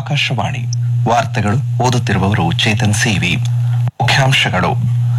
ಆಕಾಶವಾಣಿ ವಾರ್ತೆಗಳು ಓದುತ್ತಿರುವವರು ಚೇತನ್ ಸಿವಿ ಮುಖ್ಯಾಂಶಗಳು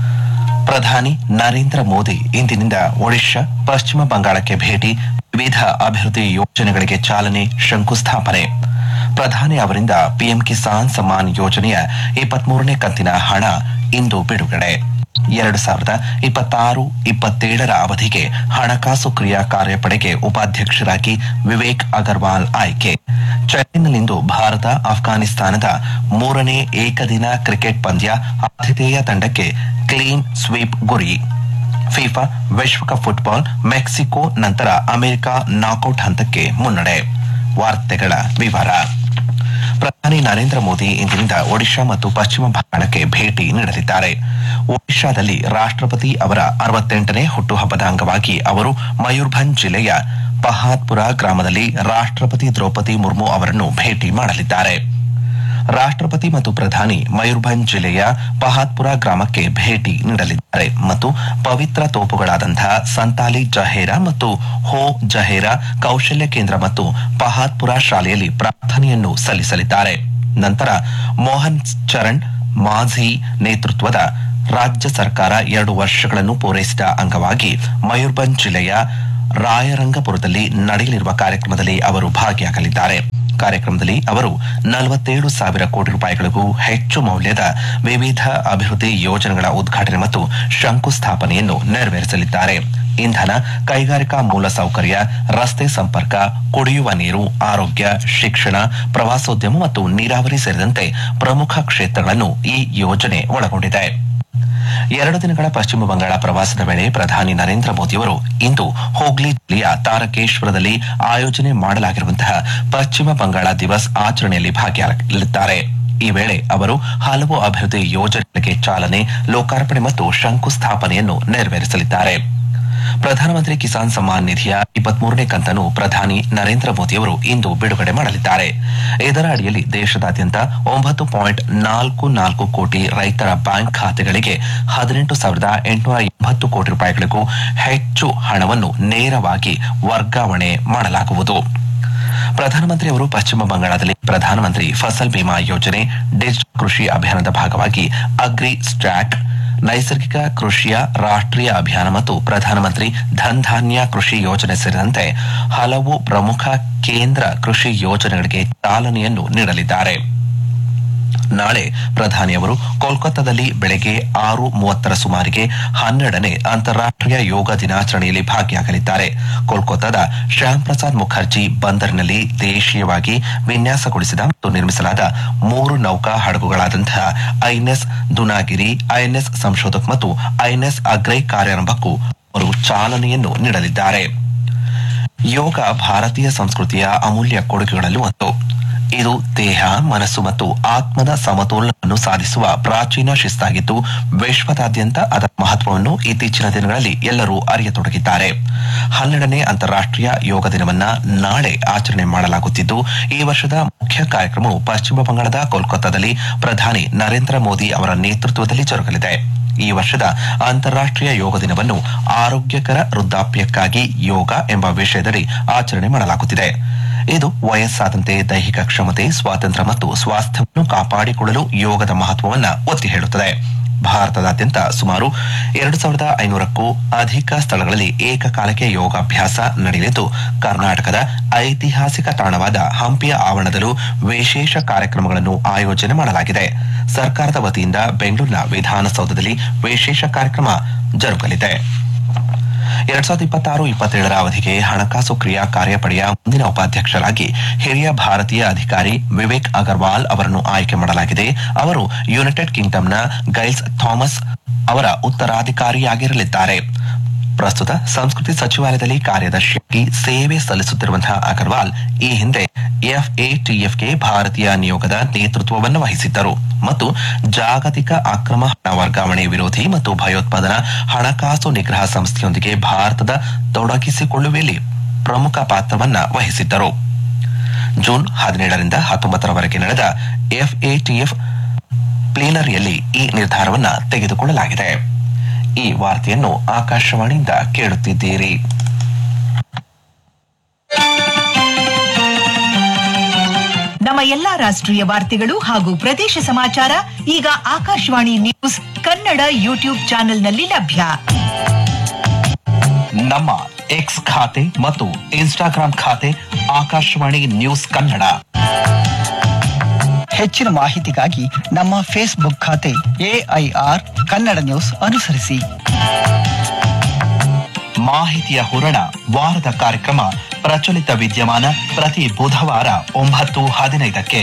ಪ್ರಧಾನಿ ನರೇಂದ್ರ ಮೋದಿ ಇಂದಿನಿಂದ ಒಡಿಶಾ ಪಶ್ಚಿಮ ಬಂಗಾಳಕ್ಕೆ ಭೇಟಿ ವಿವಿಧ ಅಭಿವೃದ್ಧಿ ಯೋಜನೆಗಳಿಗೆ ಚಾಲನೆ ಶಂಕುಸ್ಥಾಪನೆ ಪ್ರಧಾನಿ ಅವರಿಂದ ಪಿಎಂ ಕಿಸಾನ್ ಸಮ್ಮಾನ್ ಯೋಜನೆಯ ಇಪ್ಪತ್ಮೂರನೇ ಕಂತಿನ ಹಣ ಇಂದು ಬಿಡುಗಡೆ ಎರಡು ಸಾವಿರದ ಇಪ್ಪತ್ತಾರು ಇಪ್ಪತ್ತೇಳರ ಅವಧಿಗೆ ಹಣಕಾಸು ಕ್ರಿಯಾ ಕಾರ್ಯಪಡೆಗೆ ಉಪಾಧ್ಯಕ್ಷರಾಗಿ ವಿವೇಕ್ ಅಗರ್ವಾಲ್ ಆಯ್ಕೆ ಚೆನ್ನೈನಲ್ಲಿಂದು ಭಾರತ ಅಫ್ಘಾನಿಸ್ತಾನದ ಮೂರನೇ ಏಕದಿನ ಕ್ರಿಕೆಟ್ ಪಂದ್ಯ ಆತಿಥೇಯ ತಂಡಕ್ಕೆ ಕ್ಲೀನ್ ಸ್ವೀಪ್ ಗುರಿ ಫಿಫಾ ವಿಶ್ವಕಪ್ ಫುಟ್ಬಾಲ್ ಮೆಕ್ಸಿಕೋ ನಂತರ ಅಮೆರಿಕ ನಾಕೌಟ್ ಹಂತಕ್ಕೆ ಮುನ್ನಡೆ ವಾರ್ತೆಗಳ ವಿವರ ಪ್ರಧಾನಿ ನರೇಂದ್ರ ಮೋದಿ ಇಂದಿನಿಂದ ಒಡಿಶಾ ಮತ್ತು ಪಶ್ಚಿಮ ಬಂಗಾಳಕ್ಕೆ ಭೇಟಿ ನೀಡಲಿದ್ದಾರೆ ಒಡಿಶಾದಲ್ಲಿ ರಾಷ್ಟ್ರಪತಿ ಅವರ ಅರವತ್ತೆಂಟನೇ ಹುಟ್ಟುಹಬ್ಬದ ಅಂಗವಾಗಿ ಅವರು ಮಯೂರ್ಭಂಜ್ ಜಿಲ್ಲೆಯ ಪಹಾದ್ಪುರ ಗ್ರಾಮದಲ್ಲಿ ರಾಷ್ಟ್ರಪತಿ ದ್ರೌಪದಿ ಮುರ್ಮು ಅವರನ್ನು ಭೇಟಿ ಮಾಡಲಿದ್ದಾರೆ ರಾಷ್ಟ್ರಪತಿ ಮತ್ತು ಪ್ರಧಾನಿ ಮಯೂರ್ಭಂಜ್ ಜಿಲ್ಲೆಯ ಪಹಾದ್ಪುರ ಗ್ರಾಮಕ್ಕೆ ಭೇಟಿ ನೀಡಲಿದ್ದಾರೆ ಮತ್ತು ಪವಿತ್ರ ತೋಪುಗಳಾದಂತಹ ಸಂತಾಲಿ ಜಹೇರಾ ಮತ್ತು ಹೋ ಜಹೇರಾ ಕೌಶಲ್ಯ ಕೇಂದ್ರ ಮತ್ತು ಪಹಾದ್ಪುರ ಶಾಲೆಯಲ್ಲಿ ಪ್ರಾರ್ಥನೆಯನ್ನು ಸಲ್ಲಿಸಲಿದ್ದಾರೆ ನಂತರ ಮೋಹನ್ ಚರಣ್ ಮಾಝಿ ನೇತೃತ್ವದ ರಾಜ್ಯ ಸರ್ಕಾರ ಎರಡು ವರ್ಷಗಳನ್ನು ಪೂರೈಸಿದ ಅಂಗವಾಗಿ ಮಯೂರ್ಭಂಜ್ ಜಿಲ್ಲೆಯ ರಾಯರಂಗಪುರದಲ್ಲಿ ನಡೆಯಲಿರುವ ಕಾರ್ಯಕ್ರಮದಲ್ಲಿ ಅವರು ಭಾಗಿಯಾಗಲಿದ್ದಾರೆ ಕಾರ್ಯಕ್ರಮದಲ್ಲಿ ಅವರು ನಲವತ್ತೇಳು ಸಾವಿರ ಕೋಟಿ ರೂಪಾಯಿಗಳಿಗೂ ಹೆಚ್ಚು ಮೌಲ್ಯದ ವಿವಿಧ ಅಭಿವೃದ್ಧಿ ಯೋಜನೆಗಳ ಉದ್ಘಾಟನೆ ಮತ್ತು ಶಂಕುಸ್ಥಾಪನೆಯನ್ನು ನೆರವೇರಿಸಲಿದ್ದಾರೆ ಇಂಧನ ಕೈಗಾರಿಕಾ ಮೂಲಸೌಕರ್ಯ ರಸ್ತೆ ಸಂಪರ್ಕ ಕುಡಿಯುವ ನೀರು ಆರೋಗ್ಯ ಶಿಕ್ಷಣ ಪ್ರವಾಸೋದ್ಯಮ ಮತ್ತು ನೀರಾವರಿ ಸೇರಿದಂತೆ ಪ್ರಮುಖ ಕ್ಷೇತ್ರಗಳನ್ನು ಈ ಯೋಜನೆ ಒಳಗೊಂಡಿದೆ ಎರಡು ದಿನಗಳ ಪಶ್ಚಿಮ ಬಂಗಾಳ ಪ್ರವಾಸದ ವೇಳೆ ಪ್ರಧಾನಿ ನರೇಂದ್ರ ಮೋದಿಯವರು ಇಂದು ಹೋಗ್ಲಿ ಜಿಲ್ಲೆಯ ತಾರಕೇಶ್ವರದಲ್ಲಿ ಆಯೋಜನೆ ಮಾಡಲಾಗಿರುವಂತಹ ಪಶ್ಚಿಮ ಬಂಗಾಳ ದಿವಸ್ ಆಚರಣೆಯಲ್ಲಿ ಭಾಗಿಯಾಗಲಿದ್ದಾರೆ ಈ ವೇಳೆ ಅವರು ಹಲವು ಅಭಿವೃದ್ಧಿ ಯೋಜನೆಗಳಿಗೆ ಚಾಲನೆ ಲೋಕಾರ್ಪಣೆ ಮತ್ತು ಶಂಕುಸ್ಥಾಪನೆಯನ್ನು ನೆರವೇರಿಸಲಿದ್ದಾರೆ ಪ್ರಧಾನಮಂತ್ರಿ ಕಿಸಾನ್ ಸಮ್ಮಾನ್ ನಿಧಿಯ ಇಪ್ಪತ್ಮೂರನೇ ಕಂತನ್ನು ಪ್ರಧಾನಿ ನರೇಂದ್ರ ಮೋದಿಯವರು ಇಂದು ಬಿಡುಗಡೆ ಮಾಡಲಿದ್ದಾರೆ ಇದರ ಅಡಿಯಲ್ಲಿ ದೇಶದಾದ್ಯಂತ ಒಂಬತ್ತು ಪಾಯಿಂಟ್ ನಾಲ್ಕು ನಾಲ್ಕು ಕೋಟಿ ರೈತರ ಬ್ಯಾಂಕ್ ಖಾತೆಗಳಿಗೆ ಹದಿನೆಂಟು ಸಾವಿರದ ಎಂಟುನೂರ ಎಂಬತ್ತು ಕೋಟಿ ರೂಪಾಯಿಗಳಿಗೂ ಹೆಚ್ಚು ಹಣವನ್ನು ನೇರವಾಗಿ ವರ್ಗಾವಣೆ ಮಾಡಲಾಗುವುದು ಪ್ರಧಾನಮಂತ್ರಿ ಅವರು ಪಶ್ಚಿಮ ಬಂಗಾಳದಲ್ಲಿ ಪ್ರಧಾನಮಂತ್ರಿ ಫಸಲ್ ಬಿಮಾ ಯೋಜನೆ ಡಿಜಿಟಲ್ ಕೃಷಿ ಅಭಿಯಾನದ ಭಾಗವಾಗಿ ಅಗ್ರಿ ಸ್ಟ್ಯಾಕ್ ನೈಸರ್ಗಿಕ ಕೃಷಿಯ ರಾಷ್ಟ್ರೀಯ ಅಭಿಯಾನ ಮತ್ತು ಪ್ರಧಾನಮಂತ್ರಿ ಧನ್ ಧಾನ್ಯ ಕೃಷಿ ಯೋಜನೆ ಸೇರಿದಂತೆ ಹಲವು ಪ್ರಮುಖ ಕೇಂದ್ರ ಕೃಷಿ ಯೋಜನೆಗಳಿಗೆ ಚಾಲನೆಯನ್ನು ನೀಡಲಿದ್ದಾರೆ ನಾಳೆ ಪ್ರಧಾನಿ ಅವರು ಕೋಲ್ಕತ್ತಾದಲ್ಲಿ ಬೆಳಗ್ಗೆ ಆರು ಮೂವತ್ತರ ಸುಮಾರಿಗೆ ಹನ್ನೆರಡನೇ ಅಂತಾರಾಷ್ಟ್ರೀಯ ಯೋಗ ದಿನಾಚರಣೆಯಲ್ಲಿ ಭಾಗಿಯಾಗಲಿದ್ದಾರೆ ಕೋಲ್ಕತ್ತಾದ ಶ್ಯಾಮ್ ಪ್ರಸಾದ್ ಮುಖರ್ಜಿ ಬಂದರಿನಲ್ಲಿ ದೇಶೀಯವಾಗಿ ವಿನ್ಯಾಸಗೊಳಿಸಿದ ಮತ್ತು ನಿರ್ಮಿಸಲಾದ ಮೂರು ನೌಕಾ ಹಡಗುಗಳಾದಂತಹ ಐಎನ್ಎಸ್ ದುನಾಗಿರಿ ಐಎನ್ಎಸ್ ಸಂಶೋಧಕ್ ಮತ್ತು ಐಎನ್ಎಸ್ ಅಗ್ರೈ ಕಾರ್ಯಾರಂಭಕ್ಕೂ ಅವರು ಚಾಲನೆಯನ್ನು ನೀಡಲಿದ್ದಾರೆ ಯೋಗ ಭಾರತೀಯ ಸಂಸ್ಕೃತಿಯ ಅಮೂಲ್ಯ ಕೊಡುಗೆಗಳಲ್ಲಿ ಒಂದು ಇದು ದೇಹ ಮನಸ್ಸು ಮತ್ತು ಆತ್ಮದ ಸಮತೋಲನವನ್ನು ಸಾಧಿಸುವ ಪ್ರಾಚೀನ ಶಿಸ್ತಾಗಿದ್ದು ವಿಶ್ವದಾದ್ಯಂತ ಅದರ ಮಹತ್ವವನ್ನು ಇತ್ತೀಚಿನ ದಿನಗಳಲ್ಲಿ ಎಲ್ಲರೂ ಅರಿಯತೊಡಗಿದ್ದಾರೆ ಹನ್ನೆರಡನೇ ಅಂತಾರಾಷ್ಟ್ರೀಯ ಯೋಗ ದಿನವನ್ನ ನಾಳೆ ಆಚರಣೆ ಮಾಡಲಾಗುತ್ತಿದ್ದು ಈ ವರ್ಷದ ಮುಖ್ಯ ಕಾರ್ಯಕ್ರಮವು ಪಶ್ಚಿಮ ಬಂಗಾಳದ ಕೋಲ್ಕತ್ತಾದಲ್ಲಿ ಪ್ರಧಾನಿ ನರೇಂದ್ರ ಮೋದಿ ಅವರ ನೇತೃತ್ವದಲ್ಲಿ ಜರುಗಲಿದೆ ಈ ವರ್ಷದ ಅಂತಾರಾಷ್ಟ್ರೀಯ ಯೋಗ ದಿನವನ್ನು ಆರೋಗ್ಯಕರ ವೃದ್ಧಾಪ್ಯಕ್ಕಾಗಿ ಯೋಗ ಎಂಬ ವಿಷಯದಡಿ ಆಚರಣೆ ಮಾಡಲಾಗುತ್ತಿದೆ ಇದು ವಯಸ್ಸಾದಂತೆ ದೈಹಿಕ ಕ್ಷಮತೆ ಸ್ವಾತಂತ್ರ್ಯ ಮತ್ತು ಸ್ವಾಸ್ಥ್ಯವನ್ನು ಕಾಪಾಡಿಕೊಳ್ಳಲು ಯೋಗದ ಮಹತ್ವವನ್ನು ಒತ್ತಿ ಹೇಳುತ್ತದೆ ಭಾರತದಾದ್ಯಂತ ಸುಮಾರು ಎರಡು ಸಾವಿರದ ಐನೂರಕ್ಕೂ ಅಧಿಕ ಸ್ಥಳಗಳಲ್ಲಿ ಏಕಕಾಲಕ್ಕೆ ಯೋಗಾಭ್ಯಾಸ ನಡೆಯಲಿದ್ದು ಕರ್ನಾಟಕದ ಐತಿಹಾಸಿಕ ತಾಣವಾದ ಹಂಪಿಯ ಆವರಣದಲ್ಲೂ ವಿಶೇಷ ಕಾರ್ಯಕ್ರಮಗಳನ್ನು ಆಯೋಜನೆ ಮಾಡಲಾಗಿದೆ ಸರ್ಕಾರದ ವತಿಯಿಂದ ಬೆಂಗಳೂರಿನ ವಿಧಾನಸೌಧದಲ್ಲಿ ವಿಶೇಷ ಕಾರ್ಯಕ್ರಮ ಜರುಗಲಿದೆ ಎರಡ್ ಸಾವಿರದ ಇಪ್ಪತ್ತಾರು ಇಪ್ಪತ್ತೇಳರ ಅವಧಿಗೆ ಹಣಕಾಸು ಕ್ರಿಯಾ ಕಾರ್ಯಪಡೆಯ ಮುಂದಿನ ಉಪಾಧ್ಯಕ್ಷರಾಗಿ ಹಿರಿಯ ಭಾರತೀಯ ಅಧಿಕಾರಿ ವಿವೇಕ್ ಅಗರ್ವಾಲ್ ಅವರನ್ನು ಆಯ್ಕೆ ಮಾಡಲಾಗಿದೆ ಅವರು ಯುನೈಟೆಡ್ ಕಿಂಗ್ಡಮ್ನ ಗೈಲ್ಸ್ ಥಾಮಸ್ ಅವರ ಉತ್ತರಾಧಿಕಾರಿಯಾಗಿರಲಿದ್ದಾರೆ ಪ್ರಸ್ತುತ ಸಂಸ್ಕೃತಿ ಸಚಿವಾಲಯದಲ್ಲಿ ಕಾರ್ಯದರ್ಶಿಯಾಗಿ ಸೇವೆ ಸಲ್ಲಿಸುತ್ತಿರುವಂತಹ ಅಗರ್ವಾಲ್ ಈ ಹಿಂದೆ ಎಫ್ಎಟಿಎಫ್ಗೆ ಭಾರತೀಯ ನಿಯೋಗದ ನೇತೃತ್ವವನ್ನು ವಹಿಸಿದ್ದರು ಮತ್ತು ಜಾಗತಿಕ ಅಕ್ರಮ ಹಣ ವರ್ಗಾವಣೆ ವಿರೋಧಿ ಮತ್ತು ಭಯೋತ್ಪಾದನಾ ಹಣಕಾಸು ನಿಗ್ರಹ ಸಂಸ್ಥೆಯೊಂದಿಗೆ ಭಾರತದ ತೊಡಗಿಸಿಕೊಳ್ಳುವಲ್ಲಿ ಪ್ರಮುಖ ಪಾತ್ರವನ್ನ ವಹಿಸಿದ್ದರು ಜೂನ್ ಹದಿನೇಳರಿಂದ ಹತ್ತೊಂಬತ್ತರವರೆಗೆ ನಡೆದ ಎಫ್ಎಟಿಎಫ್ ಪ್ಲೇನರಿಯಲ್ಲಿ ಈ ನಿರ್ಧಾರವನ್ನ ತೆಗೆದುಕೊಳ್ಳಲಾಗಿದೆ ಈ ವಾರ್ತೆಯನ್ನು ಆಕಾಶವಾಣಿಯಿಂದ ಕೇಳುತ್ತಿದ್ದೀರಿ ನಮ್ಮ ನಮ್ಮ ಎಲ್ಲಾ ರಾಷ್ಟ್ರೀಯ ವಾರ್ತೆಗಳು ಹಾಗೂ ಪ್ರದೇಶ ಸಮಾಚಾರ ಈಗ ಆಕಾಶವಾಣಿ ನ್ಯೂಸ್ ಕನ್ನಡ ಯೂಟ್ಯೂಬ್ ಚಾನೆಲ್ನಲ್ಲಿ ಲಭ್ಯ ನಮ್ಮ ಎಕ್ಸ್ ಖಾತೆ ಮತ್ತು ಇನ್ಸ್ಟಾಗ್ರಾಂ ಖಾತೆ ಆಕಾಶವಾಣಿ ನ್ಯೂಸ್ ಕನ್ನಡ ಹೆಚ್ಚಿನ ಮಾಹಿತಿಗಾಗಿ ನಮ್ಮ ಫೇಸ್ಬುಕ್ ಖಾತೆ ಎಐಆರ್ ಕನ್ನಡ ನ್ಯೂಸ್ ಅನುಸರಿಸಿ ಮಾಹಿತಿಯ ಹೂರಣ ವಾರದ ಕಾರ್ಯಕ್ರಮ ಪ್ರಚಲಿತ ವಿದ್ಯಮಾನ ಪ್ರತಿ ಬುಧವಾರ ಒಂಬತ್ತು ಹದಿನೈದಕ್ಕೆ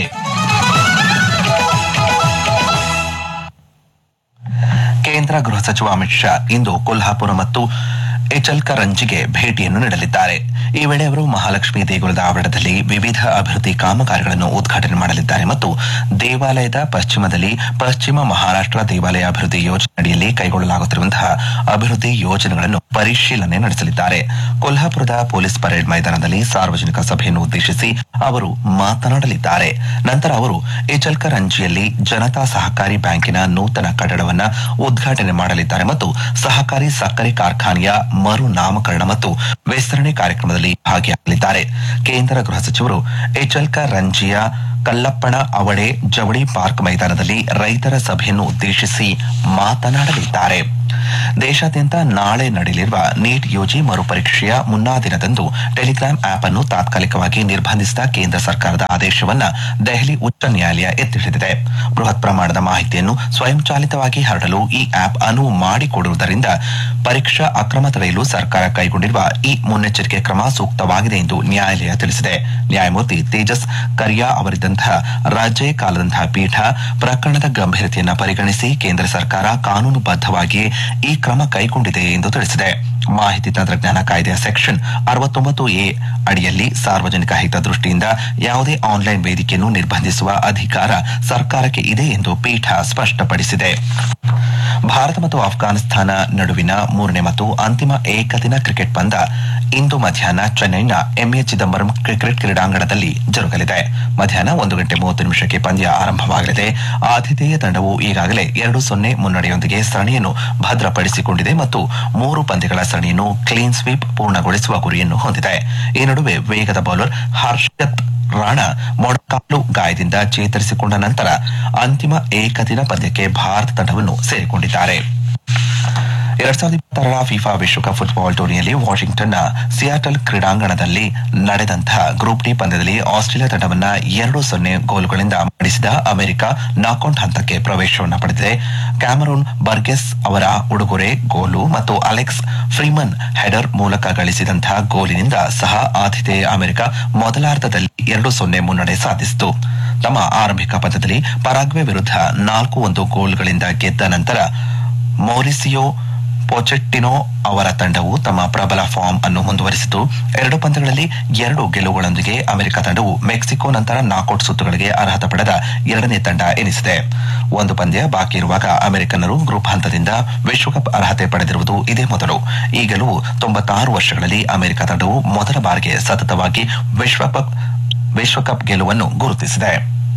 ಕೇಂದ್ರ ಗೃಹ ಸಚಿವ ಅಮಿತ್ ಶಾ ಇಂದು ಕೊಲ್ಹಾಪುರ ಮತ್ತು ಎಚಲ್ಕರಂಜಿಗೆ ಭೇಟಿಯನ್ನು ನೀಡಲಿದ್ದಾರೆ ಈ ವೇಳೆ ಅವರು ಮಹಾಲಕ್ಷ್ಮಿ ದೇಗುಲದ ಆವರಣದಲ್ಲಿ ವಿವಿಧ ಅಭಿವೃದ್ಧಿ ಕಾಮಗಾರಿಗಳನ್ನು ಉದ್ಘಾಟನೆ ಮಾಡಲಿದ್ದಾರೆ ಮತ್ತು ದೇವಾಲಯದ ಪಶ್ಚಿಮದಲ್ಲಿ ಪಶ್ಚಿಮ ಮಹಾರಾಷ್ಟ್ರ ದೇವಾಲಯ ಅಭಿವೃದ್ಧಿ ಯೋಜನೆ ಅಡಿಯಲ್ಲಿ ಕೈಗೊಳ್ಳಲಾಗುತ್ತಿರುವಂತಹ ಅಭಿವೃದ್ಧಿ ಯೋಜನೆಗಳನ್ನು ಪರಿಶೀಲನೆ ನಡೆಸಲಿದ್ದಾರೆ ಕೊಲ್ಹಾಪುರದ ಪೊಲೀಸ್ ಪರೇಡ್ ಮೈದಾನದಲ್ಲಿ ಸಾರ್ವಜನಿಕ ಸಭೆಯನ್ನು ಉದ್ದೇಶಿಸಿ ಅವರು ಮಾತನಾಡಲಿದ್ದಾರೆ ನಂತರ ಅವರು ಇಚಲ್ಕರಂಜಿಯಲ್ಲಿ ಜನತಾ ಸಹಕಾರಿ ಬ್ಯಾಂಕಿನ ನೂತನ ಕಟ್ಟಡವನ್ನ ಉದ್ಘಾಟನೆ ಮಾಡಲಿದ್ದಾರೆ ಮತ್ತು ಸಹಕಾರಿ ಸಕ್ಕರೆ ಕಾರ್ಖಾನೆಯ ಮರು ನಾಮಕರಣ ಮತ್ತು ವಿಸ್ತರಣೆ ಕಾರ್ಯಕ್ರಮದಲ್ಲಿ ಭಾಗಿಯಾಗಲಿದ್ದಾರೆ ಕೇಂದ್ರ ಗೃಹ ಸಚಿವರು ಎಚಲ್ಕ ರಂಜಿಯ ಕಲ್ಲಪ್ಪಣ ಅವಡೆ ಜವಳಿ ಪಾರ್ಕ್ ಮೈದಾನದಲ್ಲಿ ರೈತರ ಸಭೆಯನ್ನು ಉದ್ದೇಶಿಸಿ ಮಾತನಾಡಲಿದ್ದಾರೆ ದೇಶಾದ್ಯಂತ ನಾಳೆ ನಡೆಯಲಿರುವ ನೀಟ್ ಯುಜಿ ಮರುಪರೀಕ್ಷೆಯ ಮುನ್ನಾ ದಿನದಂದು ಟೆಲಿಗ್ರಾಮ್ ಆಪ್ ಅನ್ನು ತಾತ್ಕಾಲಿಕವಾಗಿ ನಿರ್ಬಂಧಿಸಿದ ಕೇಂದ್ರ ಸರ್ಕಾರದ ಆದೇಶವನ್ನ ದೆಹಲಿ ಉಚ್ಚ ನ್ಯಾಯಾಲಯ ಎತ್ತಿಹಿಡಿದಿದೆ ಬೃಹತ್ ಪ್ರಮಾಣದ ಮಾಹಿತಿಯನ್ನು ಸ್ವಯಂಚಾಲಿತವಾಗಿ ಹರಡಲು ಈ ಆಪ್ ಅನುವು ಮಾಡಿಕೊಡುವುದರಿಂದ ಪರೀಕ್ಷಾ ಅಕ್ರಮ ತಡೆಯಲು ಸರ್ಕಾರ ಕೈಗೊಂಡಿರುವ ಈ ಮುನ್ನೆಚ್ಚರಿಕೆ ಕ್ರಮ ಸೂಕ್ತವಾಗಿದೆ ಎಂದು ನ್ಯಾಯಾಲಯ ತಿಳಿಸಿದೆ ನ್ಯಾಯಮೂರ್ತಿ ತೇಜಸ್ ಕರಿಯಾ ಅವರಿದ್ದಂತಹ ರಾಜ್ಯ ಕಾಲದಂತಹ ಪೀಠ ಪ್ರಕರಣದ ಗಂಭೀರತೆಯನ್ನ ಪರಿಗಣಿಸಿ ಕೇಂದ್ರ ಸರ್ಕಾರ ಕಾನೂನುಬದ್ಧವಾಗಿಯೇ ಈ ಕ್ರಮ ಕೈಗೊಂಡಿದೆ ಎಂದು ತಿಳಿಸಿದೆ ಮಾಹಿತಿ ತಂತ್ರಜ್ಞಾನ ಕಾಯ್ದೆಯ ಸೆಕ್ಷನ್ ಅರವತ್ತೊಂಬತ್ತು ಎ ಅಡಿಯಲ್ಲಿ ಸಾರ್ವಜನಿಕ ಹಿತದೃಷ್ಟಿಯಿಂದ ಯಾವುದೇ ಆನ್ಲೈನ್ ವೇದಿಕೆಯನ್ನು ನಿರ್ಬಂಧಿಸುವ ಅಧಿಕಾರ ಸರ್ಕಾರಕ್ಕೆ ಇದೆ ಎಂದು ಪೀಠ ಸ್ಪಷ್ಟಪಡಿಸಿದೆ ಭಾರತ ಮತ್ತು ಅಫ್ಘಾನಿಸ್ತಾನ ನಡುವಿನ ಮೂರನೇ ಮತ್ತು ಅಂತಿಮ ಏಕದಿನ ಕ್ರಿಕೆಟ್ ಪಂದ್ಯ ಇಂದು ಮಧ್ಯಾಹ್ನ ಚೆನ್ನೈನ ಎಂಎ ಚಿದಂಬರಂ ಕ್ರಿಕೆಟ್ ಕ್ರೀಡಾಂಗಣದಲ್ಲಿ ಜರುಗಲಿದೆ ಮಧ್ಯಾಹ್ನ ಒಂದು ಗಂಟೆ ಮೂವತ್ತು ನಿಮಿಷಕ್ಕೆ ಪಂದ್ಯ ಆರಂಭವಾಗಲಿದೆ ಆತಿಥೇಯ ತಂಡವು ಈಗಾಗಲೇ ಎರಡು ಸೊನ್ನೆ ಮುನ್ನಡೆಯೊಂದಿಗೆ ಸರಣಿಯನ್ನು ಭದ್ರಪಡಿಸಿಕೊಂಡಿದೆ ಮತ್ತು ಮೂರು ಪಂದ್ಯಗಳ ಸರಣಿಯನ್ನು ಕ್ಲೀನ್ ಸ್ವೀಪ್ ಪೂರ್ಣಗೊಳಿಸುವ ಗುರಿಯನ್ನು ಹೊಂದಿದೆ ಈ ನಡುವೆ ವೇಗದ ಬೌಲರ್ ಹರ್ಷತ್ ರಾಣಾ ಮೊಣಕಾಲು ಗಾಯದಿಂದ ಚೇತರಿಸಿಕೊಂಡ ನಂತರ ಅಂತಿಮ ಏಕದಿನ ಪಂದ್ಯಕ್ಕೆ ಭಾರತ ತಂಡವನ್ನು ಸೇರಿಕೊಂಡಿದ್ದಾರೆ ಎರಡ್ ಸಾವಿರದ ಇಪ್ಪತ್ತಾರರ ಫಿಫಾ ವಿಶ್ವಕಪ್ ಫುಟ್ಬಾಲ್ ಟೂರ್ನಿಯಲ್ಲಿ ವಾಷಿಂಗ್ಟನ್ನ ಸಿಯಾಟಲ್ ಕ್ರೀಡಾಂಗಣದಲ್ಲಿ ನಡೆದಂತಹ ಗ್ರೂಪ್ ಡಿ ಪಂದ್ಯದಲ್ಲಿ ಆಸ್ಟ್ರೇಲಿಯಾ ತಂಡವನ್ನ ಎರಡು ಸೊನ್ನೆ ಗೋಲುಗಳಿಂದ ಮಣಿಸಿದ ಅಮೆರಿಕ ನಾಕೌಟ್ ಹಂತಕ್ಕೆ ಪ್ರವೇಶವನ್ನ ಪಡೆದಿದೆ ಕ್ಯಾಮರೂನ್ ಬರ್ಗೆಸ್ ಅವರ ಉಡುಗೊರೆ ಗೋಲು ಮತ್ತು ಅಲೆಕ್ಸ್ ಫ್ರೀಮನ್ ಹೆಡರ್ ಮೂಲಕ ಗಳಿಸಿದಂತಹ ಗೋಲಿನಿಂದ ಸಹ ಆತಿಥೇಯ ಅಮೆರಿಕ ಮೊದಲಾರ್ಧದಲ್ಲಿ ಎರಡು ಸೊನ್ನೆ ಮುನ್ನಡೆ ಸಾಧಿಸಿತು ತಮ್ಮ ಆರಂಭಿಕ ಪಂದ್ಯದಲ್ಲಿ ಪರಾಗ್ವೆ ವಿರುದ್ಧ ನಾಲ್ಕು ಒಂದು ಗೋಲ್ಗಳಿಂದ ಗೆದ್ದ ನಂತರ ಮೌರಿಸಿಯೋ ಪೊಚೆಟ್ಟಿನೋ ಅವರ ತಂಡವು ತಮ್ಮ ಪ್ರಬಲ ಫಾರ್ಮ್ ಅನ್ನು ಮುಂದುವರಿಸಿತು ಎರಡು ಪಂದ್ಯಗಳಲ್ಲಿ ಎರಡು ಗೆಲುವುಗಳೊಂದಿಗೆ ಅಮೆರಿಕ ತಂಡವು ಮೆಕ್ಸಿಕೋ ನಂತರ ನಾಕೌಟ್ ಸುತ್ತುಗಳಿಗೆ ಅರ್ಹತೆ ಪಡೆದ ಎರಡನೇ ತಂಡ ಎನಿಸಿದೆ ಒಂದು ಪಂದ್ಯ ಬಾಕಿ ಇರುವಾಗ ಅಮೆರಿಕನ್ನರು ಗ್ರೂಪ್ ಹಂತದಿಂದ ವಿಶ್ವಕಪ್ ಅರ್ಹತೆ ಪಡೆದಿರುವುದು ಇದೇ ಮೊದಲು ಈ ಗೆಲುವು ತೊಂಬತ್ತಾರು ವರ್ಷಗಳಲ್ಲಿ ಅಮೆರಿಕ ತಂಡವು ಮೊದಲ ಬಾರಿಗೆ ಸತತವಾಗಿ ವಿಶ್ವಕಪ್ ವಿಶ್ವಕಪ್ ಗೆಲುವನ್ನು ಗುರುತಿಸಿದೆ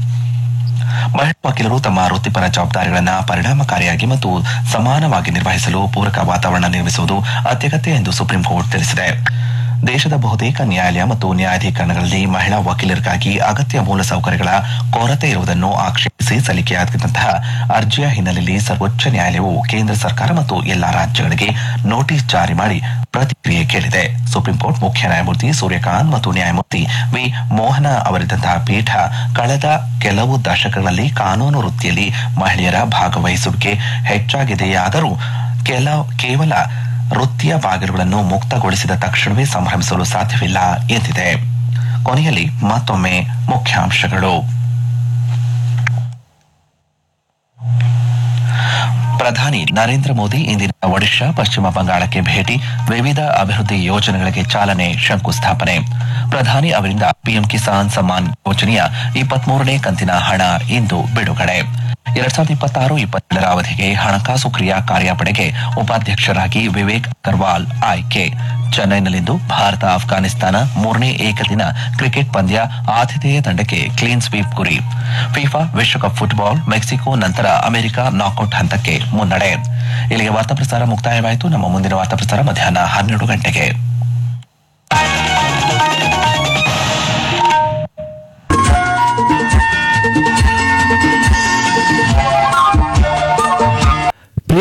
ಮಹಿಳಾ ವಕೀಲರು ತಮ್ಮ ವೃತ್ತಿಪರ ಜವಾಬ್ದಾರಿಗಳನ್ನು ಪರಿಣಾಮಕಾರಿಯಾಗಿ ಮತ್ತು ಸಮಾನವಾಗಿ ನಿರ್ವಹಿಸಲು ಪೂರಕ ವಾತಾವರಣ ನಿರ್ಮಿಸುವುದು ಅತ್ಯಗತ್ಯ ಎಂದು ಸುಪ್ರೀಂ ಕೋರ್ಟ್ ತಿಳಿಸಿದೆ ದೇಶದ ಬಹುತೇಕ ನ್ಯಾಯಾಲಯ ಮತ್ತು ನ್ಯಾಯಾಧೀಕರಣಗಳಲ್ಲಿ ಮಹಿಳಾ ವಕೀಲರಿಗಾಗಿ ಅಗತ್ಯ ಮೂಲಸೌಕರ್ಯಗಳ ಕೊರತೆ ಇರುವುದನ್ನು ಆಕ್ಷೇಪಿಸಿ ಸಲ್ಲಿಕೆಯಾದಂತಹ ಅರ್ಜಿಯ ಹಿನ್ನೆಲೆಯಲ್ಲಿ ಸರ್ವೋಚ್ಚ ನ್ಯಾಯಾಲಯವು ಕೇಂದ್ರ ಸರ್ಕಾರ ಮತ್ತು ಎಲ್ಲಾ ರಾಜ್ಯಗಳಿಗೆ ನೋಟಿಸ್ ಜಾರಿ ಮಾಡಿ ಪ್ರತಿಕ್ರಿಯೆ ಕೇಳಿದೆ ಸುಪ್ರೀಂ ಕೋರ್ಟ್ ಮುಖ್ಯ ನ್ಯಾಯಮೂರ್ತಿ ಸೂರ್ಯಕಾಂತ್ ಮತ್ತು ನ್ಯಾಯಮೂರ್ತಿ ವಿ ಮೋಹನ ಅವರಿದ್ದಂತಹ ಪೀಠ ಕಳೆದ ಕೆಲವು ದಶಕಗಳಲ್ಲಿ ಕಾನೂನು ವೃತ್ತಿಯಲ್ಲಿ ಮಹಿಳೆಯರ ಭಾಗವಹಿಸುವಿಕೆ ಹೆಚ್ಚಾಗಿದೆಯಾದರೂ ಕೆಲ ಕೇವಲ ವೃತ್ತಿಯ ಬಾಗಿಲುಗಳನ್ನು ಮುಕ್ತಗೊಳಿಸಿದ ತಕ್ಷಣವೇ ಸಂಭ್ರಮಿಸಲು ಸಾಧ್ಯವಿಲ್ಲ ಎಂದಿದೆ ಕೊನೆಯಲ್ಲಿ ಮತ್ತೊಮ್ಮೆ ಮುಖ್ಯಾಂಶಗಳು ಪ್ರಧಾನಿ ನರೇಂದ್ರ ಮೋದಿ ಇಂದಿನ ಒಡಿಶಾ ಪಶ್ಚಿಮ ಬಂಗಾಳಕ್ಕೆ ಭೇಟಿ ವಿವಿಧ ಅಭಿವೃದ್ಧಿ ಯೋಜನೆಗಳಿಗೆ ಚಾಲನೆ ಶಂಕುಸ್ಥಾಪನೆ ಪ್ರಧಾನಿ ಅವರಿಂದ ಪಿಎಂ ಕಿಸಾನ್ ಸಮ್ಮಾನ್ ಯೋಜನೆಯ ಇಪ್ಪತ್ಮೂರನೇ ಕಂತಿನ ಹಣ ಇಂದು ಬಿಡುಗಡೆ ಎರಡ್ ಸಾವಿರದ ಇಪ್ಪತ್ತಾರು ಇಪ್ಪತ್ತೇಳರ ಅವಧಿಗೆ ಹಣಕಾಸು ಕ್ರಿಯಾ ಕಾರ್ಯಪಡೆಗೆ ಉಪಾಧ್ಯಕ್ಷರಾಗಿ ವಿವೇಕ್ ಅಗರ್ವಾಲ್ ಆಯ್ಕೆ ಚೆನ್ನೈನಲ್ಲಿಂದು ಭಾರತ ಅಫ್ಘಾನಿಸ್ತಾನ ಮೂರನೇ ಏಕದಿನ ಕ್ರಿಕೆಟ್ ಪಂದ್ಯ ಆತಿಥೇಯ ತಂಡಕ್ಕೆ ಕ್ಲೀನ್ ಸ್ವೀಪ್ ಗುರಿ ಫಿಫಾ ವಿಶ್ವಕಪ್ ಫುಟ್ಬಾಲ್ ಮೆಕ್ಸಿಕೋ ನಂತರ ಅಮೆರಿಕ ನಾಕೌಟ್ ಹಂತಕ್ಕೆ ಮುನ್ನಡೆ ಇಲ್ಲಿಗೆ ವಾರ್ತಾ ಪ್ರಸಾರ ಮುಕ್ತಾಯವಾಯಿತು ನಮ್ಮ ಮುಂದಿನ ವಾರ್ತಾ ಪ್ರಸಾರ ಮಧ್ಯಾಹ್ನ ಹನ್ನೆರಡು ಗಂಟೆಗೆ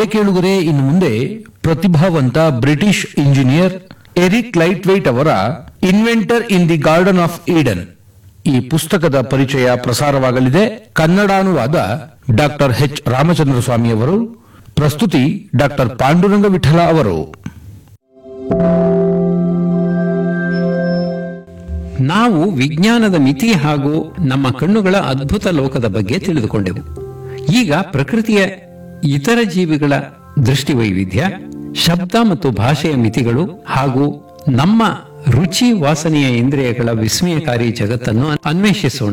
ಕೇಳುಗರೆ ಇನ್ನು ಮುಂದೆ ಪ್ರತಿಭಾವಂತ British engineer Eric Laithwaite ಅವರ inventor in the garden of Eden ಈ ಪುಸ್ತಕದ ಪರಿಚಯ ಪ್ರಸಾರವಾಗಲಿದೆ ಕನ್ನಡಾನುವಾದ ಡಾಕ್ಟರ್ ಎಚ್ ರಾಮಚಂದ್ರ ಸ್ವಾಮಿ ಅವರು ಪ್ರಸ್ತುತಿ ಡಾಕ್ಟರ್ ಪಾಂಡುರಂಗ ವಿಠಲ ಅವರು ನಾವು ವಿಜ್ಞಾನದ ಮಿತಿ ಹಾಗೂ ನಮ್ಮ ಕಣ್ಣುಗಳ ಅದ್ಭುತ ಲೋಕದ ಬಗ್ಗೆ ತಿಳಿದುಕೊಂಡೆವು ಈಗ ಪ್ರಕೃತಿಯ ಇತರ ಜೀವಿಗಳ ದೃಷ್ಟಿ ವೈವಿಧ್ಯ ಶಬ್ದ ಮತ್ತು ಭಾಷೆಯ ಮಿತಿಗಳು ಹಾಗೂ ನಮ್ಮ ರುಚಿ ವಾಸನೆಯ ಇಂದ್ರಿಯಗಳ ವಿಸ್ಮಯಕಾರಿ ಜಗತ್ತನ್ನು ಅನ್ವೇಷಿಸೋಣ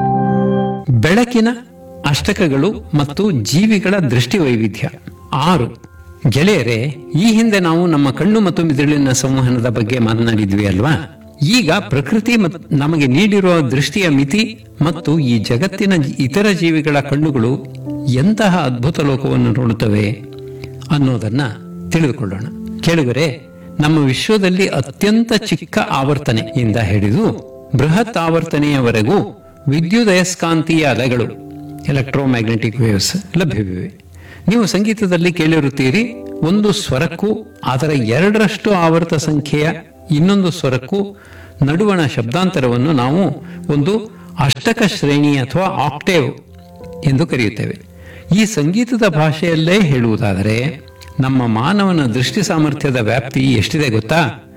ಬೆಳಕಿನ ಅಷ್ಟಕಗಳು ಮತ್ತು ಜೀವಿಗಳ ದೃಷ್ಟಿ ವೈವಿಧ್ಯ ಆರು ಗೆಳೆಯರೆ ಈ ಹಿಂದೆ ನಾವು ನಮ್ಮ ಕಣ್ಣು ಮತ್ತು ಮಿದುಳಿನ ಸಂವಹನದ ಬಗ್ಗೆ ಮಾತನಾಡಿದ್ವಿ ಅಲ್ವಾ ಈಗ ಪ್ರಕೃತಿ ಮತ್ತು ನಮಗೆ ನೀಡಿರುವ ದೃಷ್ಟಿಯ ಮಿತಿ ಮತ್ತು ಈ ಜಗತ್ತಿನ ಇತರ ಜೀವಿಗಳ ಕಣ್ಣುಗಳು ಎಂತಹ ಅದ್ಭುತ ಲೋಕವನ್ನು ನೋಡುತ್ತವೆ ಅನ್ನೋದನ್ನ ತಿಳಿದುಕೊಳ್ಳೋಣ ಕೇಳುಗರೆ ನಮ್ಮ ವಿಶ್ವದಲ್ಲಿ ಅತ್ಯಂತ ಚಿಕ್ಕ ಆವರ್ತನೆಯಿಂದ ಹಿಡಿದು ಬೃಹತ್ ಆವರ್ತನೆಯವರೆಗೂ ವಿದ್ಯುದಯಸ್ಕಾಂತೀಯ ಅಲೆಗಳು ಎಲೆಕ್ಟ್ರೋಮ್ಯಾಗ್ನೆಟಿಕ್ ವೇವ್ಸ್ ಲಭ್ಯವಿವೆ ನೀವು ಸಂಗೀತದಲ್ಲಿ ಕೇಳಿರುತ್ತೀರಿ ಒಂದು ಸ್ವರಕ್ಕೂ ಅದರ ಎರಡರಷ್ಟು ಆವರ್ತ ಸಂಖ್ಯೆಯ ಇನ್ನೊಂದು ಸ್ವರಕ್ಕೂ ನಡುವಣ ಶಬ್ದಾಂತರವನ್ನು ನಾವು ಒಂದು ಅಷ್ಟಕ ಶ್ರೇಣಿ ಅಥವಾ ಆಕ್ಟೇವ್ ಎಂದು ಕರೆಯುತ್ತೇವೆ ಈ ಸಂಗೀತದ ಭಾಷೆಯಲ್ಲೇ ಹೇಳುವುದಾದರೆ ನಮ್ಮ ಮಾನವನ ದೃಷ್ಟಿ ಸಾಮರ್ಥ್ಯದ ವ್ಯಾಪ್ತಿ ಎಷ್ಟಿದೆ ಗೊತ್ತಾ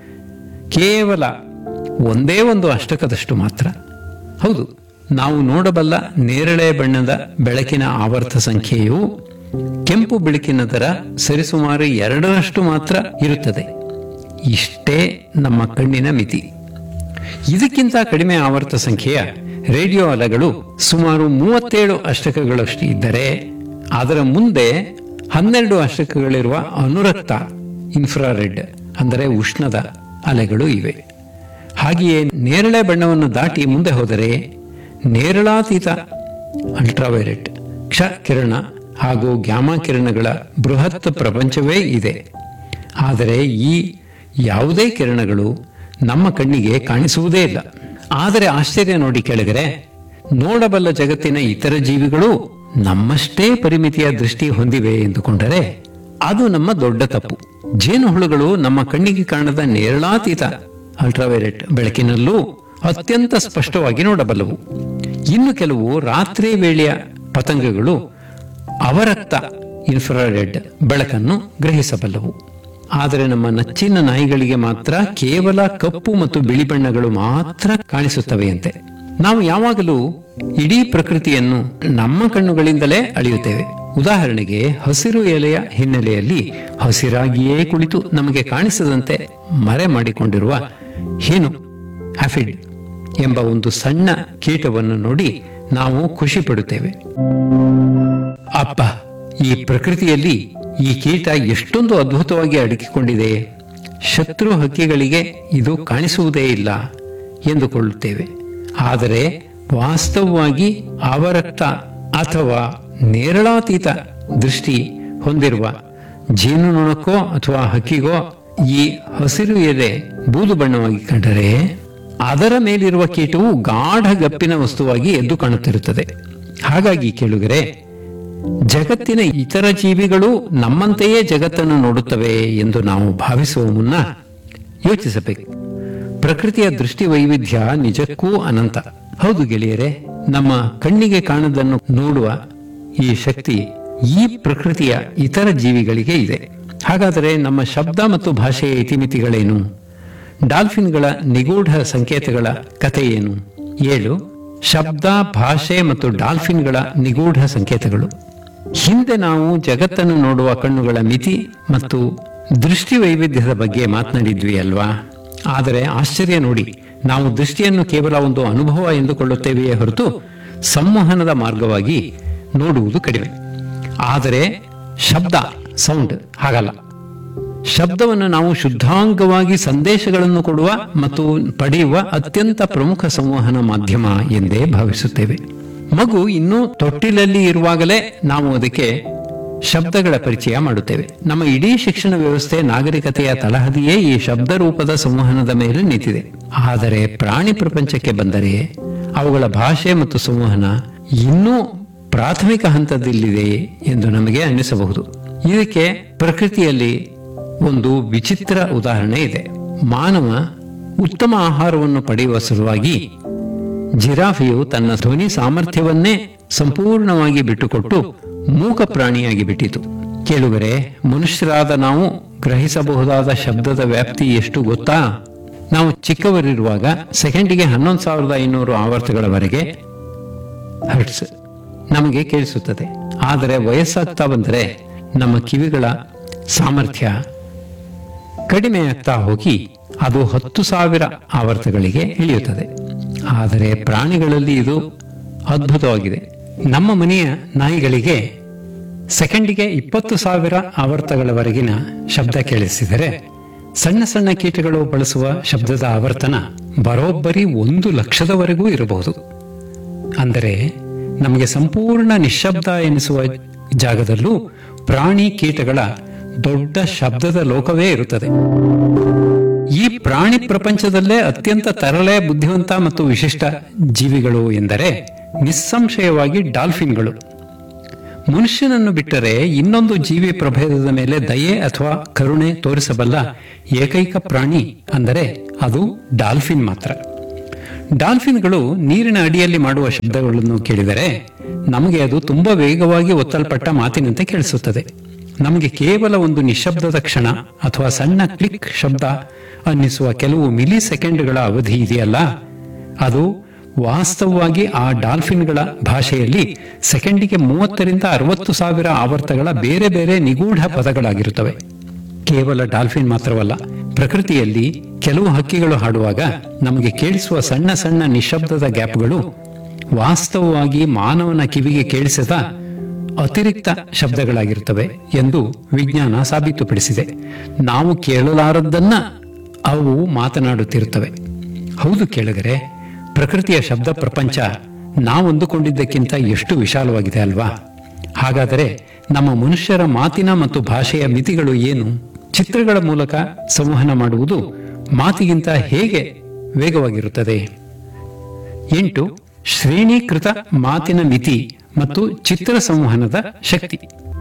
ಕೇವಲ ಒಂದೇ ಒಂದು ಅಷ್ಟಕದಷ್ಟು ಮಾತ್ರ ಹೌದು ನಾವು ನೋಡಬಲ್ಲ ನೇರಳೆ ಬಣ್ಣದ ಬೆಳಕಿನ ಆವರ್ತ ಸಂಖ್ಯೆಯು ಕೆಂಪು ಬೆಳಕಿನ ದರ ಸರಿಸುಮಾರು ಎರಡರಷ್ಟು ಮಾತ್ರ ಇರುತ್ತದೆ ಇಷ್ಟೇ ನಮ್ಮ ಕಣ್ಣಿನ ಮಿತಿ ಇದಕ್ಕಿಂತ ಕಡಿಮೆ ಆವರ್ತ ಸಂಖ್ಯೆಯ ರೇಡಿಯೋ ಅಲೆಗಳು ಸುಮಾರು ಮೂವತ್ತೇಳು ಅಷ್ಟಕಗಳಷ್ಟು ಇದ್ದರೆ ಅದರ ಮುಂದೆ ಹನ್ನೆರಡು ಅಷ್ಟಕಗಳಿರುವ ಅನುರಕ್ತ ಇನ್ಫ್ರಾರೆಡ್ ಅಂದರೆ ಉಷ್ಣದ ಅಲೆಗಳು ಇವೆ ಹಾಗೆಯೇ ನೇರಳೆ ಬಣ್ಣವನ್ನು ದಾಟಿ ಮುಂದೆ ಹೋದರೆ ನೇರಳಾತೀತ ಅಲ್ಟ್ರಾವೈಲೆಟ್ ಕ್ಷ ಕಿರಣ ಹಾಗೂ ಗ್ಯಾಮಾ ಕಿರಣಗಳ ಬೃಹತ್ ಪ್ರಪಂಚವೇ ಇದೆ ಆದರೆ ಈ ಯಾವುದೇ ಕಿರಣಗಳು ನಮ್ಮ ಕಣ್ಣಿಗೆ ಕಾಣಿಸುವುದೇ ಇಲ್ಲ ಆದರೆ ಆಶ್ಚರ್ಯ ನೋಡಿ ಕೆಳಗರೆ ನೋಡಬಲ್ಲ ಜಗತ್ತಿನ ಇತರ ಜೀವಿಗಳು ನಮ್ಮಷ್ಟೇ ಪರಿಮಿತಿಯ ದೃಷ್ಟಿ ಹೊಂದಿವೆ ಎಂದುಕೊಂಡರೆ ಅದು ನಮ್ಮ ದೊಡ್ಡ ತಪ್ಪು ಜೇನುಹುಳುಗಳು ನಮ್ಮ ಕಣ್ಣಿಗೆ ಕಾಣದ ನೇರಳಾತೀತ ಅಲ್ಟ್ರಾವೈಲೆಟ್ ಬೆಳಕಿನಲ್ಲೂ ಅತ್ಯಂತ ಸ್ಪಷ್ಟವಾಗಿ ನೋಡಬಲ್ಲವು ಇನ್ನು ಕೆಲವು ರಾತ್ರಿ ವೇಳೆಯ ಪತಂಗಗಳು ಅವರಕ್ತ ಇನ್ಫ್ರಾರೆಡ್ ಬೆಳಕನ್ನು ಗ್ರಹಿಸಬಲ್ಲವು ಆದರೆ ನಮ್ಮ ನಚ್ಚಿನ ನಾಯಿಗಳಿಗೆ ಮಾತ್ರ ಕೇವಲ ಕಪ್ಪು ಮತ್ತು ಬಿಳಿ ಬಣ್ಣಗಳು ಮಾತ್ರ ಕಾಣಿಸುತ್ತವೆಯಂತೆ ನಾವು ಯಾವಾಗಲೂ ಇಡೀ ಪ್ರಕೃತಿಯನ್ನು ನಮ್ಮ ಕಣ್ಣುಗಳಿಂದಲೇ ಅಳೆಯುತ್ತೇವೆ ಉದಾಹರಣೆಗೆ ಹಸಿರು ಎಲೆಯ ಹಿನ್ನೆಲೆಯಲ್ಲಿ ಹಸಿರಾಗಿಯೇ ಕುಳಿತು ನಮಗೆ ಕಾಣಿಸದಂತೆ ಮರೆ ಮಾಡಿಕೊಂಡಿರುವ ಹೇನು ಆಫಿಡ್ ಎಂಬ ಒಂದು ಸಣ್ಣ ಕೀಟವನ್ನು ನೋಡಿ ನಾವು ಖುಷಿ ಪಡುತ್ತೇವೆ ಅಪ್ಪ ಈ ಪ್ರಕೃತಿಯಲ್ಲಿ ಈ ಕೀಟ ಎಷ್ಟೊಂದು ಅದ್ಭುತವಾಗಿ ಅಡಗಿಕೊಂಡಿದೆ ಶತ್ರು ಹಕ್ಕಿಗಳಿಗೆ ಇದು ಕಾಣಿಸುವುದೇ ಇಲ್ಲ ಎಂದುಕೊಳ್ಳುತ್ತೇವೆ ಆದರೆ ವಾಸ್ತವವಾಗಿ ಅವರಕ್ತ ಅಥವಾ ನೇರಳಾತೀತ ದೃಷ್ಟಿ ಹೊಂದಿರುವ ಜೇನುನೊಣಕ್ಕೋ ಅಥವಾ ಹಕ್ಕಿಗೋ ಈ ಹಸಿರು ಎಲೆ ಬೂದು ಬಣ್ಣವಾಗಿ ಕಂಡರೆ ಅದರ ಮೇಲಿರುವ ಕೀಟವು ಗಾಢ ಗಪ್ಪಿನ ವಸ್ತುವಾಗಿ ಎದ್ದು ಕಾಣುತ್ತಿರುತ್ತದೆ ಹಾಗಾಗಿ ಕೇಳುಗರೆ ಜಗತ್ತಿನ ಇತರ ಜೀವಿಗಳು ನಮ್ಮಂತೆಯೇ ಜಗತ್ತನ್ನು ನೋಡುತ್ತವೆ ಎಂದು ನಾವು ಭಾವಿಸುವ ಮುನ್ನ ಯೋಚಿಸಬೇಕು ಪ್ರಕೃತಿಯ ದೃಷ್ಟಿ ವೈವಿಧ್ಯ ನಿಜಕ್ಕೂ ಅನಂತ ಹೌದು ಗೆಳೆಯರೆ ನಮ್ಮ ಕಣ್ಣಿಗೆ ಕಾಣದನ್ನು ನೋಡುವ ಈ ಶಕ್ತಿ ಈ ಪ್ರಕೃತಿಯ ಇತರ ಜೀವಿಗಳಿಗೆ ಇದೆ ಹಾಗಾದರೆ ನಮ್ಮ ಶಬ್ದ ಮತ್ತು ಭಾಷೆಯ ಇತಿಮಿತಿಗಳೇನು ಡಾಲ್ಫಿನ್ಗಳ ನಿಗೂಢ ಸಂಕೇತಗಳ ಕಥೆ ಏನು ಏಳು ಶಬ್ದ ಭಾಷೆ ಮತ್ತು ಡಾಲ್ಫಿನ್ಗಳ ನಿಗೂಢ ಸಂಕೇತಗಳು ಹಿಂದೆ ನಾವು ಜಗತ್ತನ್ನು ನೋಡುವ ಕಣ್ಣುಗಳ ಮಿತಿ ಮತ್ತು ದೃಷ್ಟಿ ವೈವಿಧ್ಯದ ಬಗ್ಗೆ ಮಾತನಾಡಿದ್ವಿ ಅಲ್ವಾ ಆದರೆ ಆಶ್ಚರ್ಯ ನೋಡಿ ನಾವು ದೃಷ್ಟಿಯನ್ನು ಕೇವಲ ಒಂದು ಅನುಭವ ಎಂದುಕೊಳ್ಳುತ್ತೇವೆಯೇ ಹೊರತು ಸಂವಹನದ ಮಾರ್ಗವಾಗಿ ನೋಡುವುದು ಕಡಿಮೆ ಆದರೆ ಶಬ್ದ ಸೌಂಡ್ ಹಾಗಲ್ಲ ಶಬ್ದವನ್ನು ನಾವು ಶುದ್ಧಾಂಗವಾಗಿ ಸಂದೇಶಗಳನ್ನು ಕೊಡುವ ಮತ್ತು ಪಡೆಯುವ ಅತ್ಯಂತ ಪ್ರಮುಖ ಸಂವಹನ ಮಾಧ್ಯಮ ಎಂದೇ ಭಾವಿಸುತ್ತೇವೆ ಮಗು ಇನ್ನೂ ತೊಟ್ಟಿಲಲ್ಲಿ ಇರುವಾಗಲೇ ನಾವು ಅದಕ್ಕೆ ಶಬ್ದಗಳ ಪರಿಚಯ ಮಾಡುತ್ತೇವೆ ನಮ್ಮ ಇಡೀ ಶಿಕ್ಷಣ ವ್ಯವಸ್ಥೆ ನಾಗರಿಕತೆಯ ತಳಹದಿಯೇ ಈ ಶಬ್ದ ರೂಪದ ಸಂವಹನದ ಮೇಲೆ ನಿಂತಿದೆ ಆದರೆ ಪ್ರಾಣಿ ಪ್ರಪಂಚಕ್ಕೆ ಬಂದರೆ ಅವುಗಳ ಭಾಷೆ ಮತ್ತು ಸಂವಹನ ಇನ್ನೂ ಪ್ರಾಥಮಿಕ ಹಂತದಲ್ಲಿದೆ ಎಂದು ನಮಗೆ ಅನ್ನಿಸಬಹುದು ಇದಕ್ಕೆ ಪ್ರಕೃತಿಯಲ್ಲಿ ಒಂದು ವಿಚಿತ್ರ ಉದಾಹರಣೆ ಇದೆ ಮಾನವ ಉತ್ತಮ ಆಹಾರವನ್ನು ಪಡೆಯುವ ಸಲುವಾಗಿ ಜಿರಾಫೆಯು ತನ್ನ ಧ್ವನಿ ಸಾಮರ್ಥ್ಯವನ್ನೇ ಸಂಪೂರ್ಣವಾಗಿ ಬಿಟ್ಟುಕೊಟ್ಟು ಮೂಕ ಪ್ರಾಣಿಯಾಗಿ ಬಿಟ್ಟಿತು ಕೇಳುಗರೆ ಮನುಷ್ಯರಾದ ನಾವು ಗ್ರಹಿಸಬಹುದಾದ ಶಬ್ದದ ವ್ಯಾಪ್ತಿ ಎಷ್ಟು ಗೊತ್ತಾ ನಾವು ಚಿಕ್ಕವರಿರುವಾಗ ಸೆಕೆಂಡಿಗೆ ಹನ್ನೊಂದು ಸಾವಿರದ ಐನೂರು ಆವರ್ತಗಳವರೆಗೆ ಹರ್ಟ್ಸ್ ನಮಗೆ ಕೇಳಿಸುತ್ತದೆ ಆದರೆ ವಯಸ್ಸಾಗ್ತಾ ಬಂದರೆ ನಮ್ಮ ಕಿವಿಗಳ ಸಾಮರ್ಥ್ಯ ಕಡಿಮೆಯಾಗ್ತಾ ಹೋಗಿ ಅದು ಹತ್ತು ಸಾವಿರ ಆವರ್ತಗಳಿಗೆ ಇಳಿಯುತ್ತದೆ ಆದರೆ ಪ್ರಾಣಿಗಳಲ್ಲಿ ಇದು ಅದ್ಭುತವಾಗಿದೆ ನಮ್ಮ ಮನೆಯ ನಾಯಿಗಳಿಗೆ ಸೆಕೆಂಡಿಗೆ ಇಪ್ಪತ್ತು ಸಾವಿರ ಆವರ್ತಗಳವರೆಗಿನ ಶಬ್ದ ಕೇಳಿಸಿದರೆ ಸಣ್ಣ ಸಣ್ಣ ಕೀಟಗಳು ಬಳಸುವ ಶಬ್ದದ ಆವರ್ತನ ಬರೋಬ್ಬರಿ ಒಂದು ಲಕ್ಷದವರೆಗೂ ಇರಬಹುದು ಅಂದರೆ ನಮಗೆ ಸಂಪೂರ್ಣ ನಿಶ್ಶಬ್ದ ಎನಿಸುವ ಜಾಗದಲ್ಲೂ ಪ್ರಾಣಿ ಕೀಟಗಳ ದೊಡ್ಡ ಶಬ್ದದ ಲೋಕವೇ ಇರುತ್ತದೆ ಈ ಪ್ರಾಣಿ ಪ್ರಪಂಚದಲ್ಲೇ ಅತ್ಯಂತ ತರಳೆ ಬುದ್ಧಿವಂತ ಮತ್ತು ವಿಶಿಷ್ಟ ಜೀವಿಗಳು ಎಂದರೆ ನಿಸ್ಸಂಶಯವಾಗಿ ಡಾಲ್ಫಿನ್ಗಳು ಮನುಷ್ಯನನ್ನು ಬಿಟ್ಟರೆ ಇನ್ನೊಂದು ಜೀವಿ ಪ್ರಭೇದದ ಮೇಲೆ ದಯೆ ಅಥವಾ ಕರುಣೆ ತೋರಿಸಬಲ್ಲ ಏಕೈಕ ಪ್ರಾಣಿ ಅಂದರೆ ಅದು ಡಾಲ್ಫಿನ್ ಮಾತ್ರ ಡಾಲ್ಫಿನ್ಗಳು ನೀರಿನ ಅಡಿಯಲ್ಲಿ ಮಾಡುವ ಶಬ್ದಗಳನ್ನು ಕೇಳಿದರೆ ನಮಗೆ ಅದು ತುಂಬಾ ವೇಗವಾಗಿ ಒತ್ತಲ್ಪಟ್ಟ ಮಾತಿನಂತೆ ಕೇಳಿಸುತ್ತದೆ ನಮಗೆ ಕೇವಲ ಒಂದು ನಿಶಬ್ದದ ಕ್ಷಣ ಅಥವಾ ಸಣ್ಣ ಕ್ಲಿಕ್ ಶಬ್ದ ಅನ್ನಿಸುವ ಕೆಲವು ಮಿಲಿ ಸೆಕೆಂಡ್ಗಳ ಅವಧಿ ಇದೆಯಲ್ಲ ಅದು ವಾಸ್ತವವಾಗಿ ಆ ಡಾಲ್ಫಿನ್ಗಳ ಭಾಷೆಯಲ್ಲಿ ಸೆಕೆಂಡಿಗೆ ಮೂವತ್ತರಿಂದ ಅರವತ್ತು ಸಾವಿರ ಆವರ್ತಗಳ ಬೇರೆ ಬೇರೆ ನಿಗೂಢ ಪದಗಳಾಗಿರುತ್ತವೆ ಕೇವಲ ಡಾಲ್ಫಿನ್ ಮಾತ್ರವಲ್ಲ ಪ್ರಕೃತಿಯಲ್ಲಿ ಕೆಲವು ಹಕ್ಕಿಗಳು ಹಾಡುವಾಗ ನಮಗೆ ಕೇಳಿಸುವ ಸಣ್ಣ ಸಣ್ಣ ನಿಶಬ್ದದ ಗ್ಯಾಪ್ಗಳು ವಾಸ್ತವವಾಗಿ ಮಾನವನ ಕಿವಿಗೆ ಕೇಳಿಸದ ಅತಿರಿಕ್ತ ಶಬ್ದಗಳಾಗಿರುತ್ತವೆ ಎಂದು ವಿಜ್ಞಾನ ಸಾಬೀತುಪಡಿಸಿದೆ ನಾವು ಕೇಳಲಾರದ್ದನ್ನ ಅವು ಮಾತನಾಡುತ್ತಿರುತ್ತವೆ ಹೌದು ಕೇಳಿದರೆ ಪ್ರಕೃತಿಯ ಶಬ್ದ ಪ್ರಪಂಚ ನಾವೊಂದುಕೊಂಡಿದ್ದಕ್ಕಿಂತ ಎಷ್ಟು ವಿಶಾಲವಾಗಿದೆ ಅಲ್ವಾ ಹಾಗಾದರೆ ನಮ್ಮ ಮನುಷ್ಯರ ಮಾತಿನ ಮತ್ತು ಭಾಷೆಯ ಮಿತಿಗಳು ಏನು ಚಿತ್ರಗಳ ಮೂಲಕ ಸಂವಹನ ಮಾಡುವುದು ಮಾತಿಗಿಂತ ಹೇಗೆ ವೇಗವಾಗಿರುತ್ತದೆ ಎಂಟು ಶ್ರೇಣೀಕೃತ ಮಾತಿನ ಮಿತಿ ಮತ್ತು ಚಿತ್ರ ಸಂವಹನದ ಶಕ್ತಿ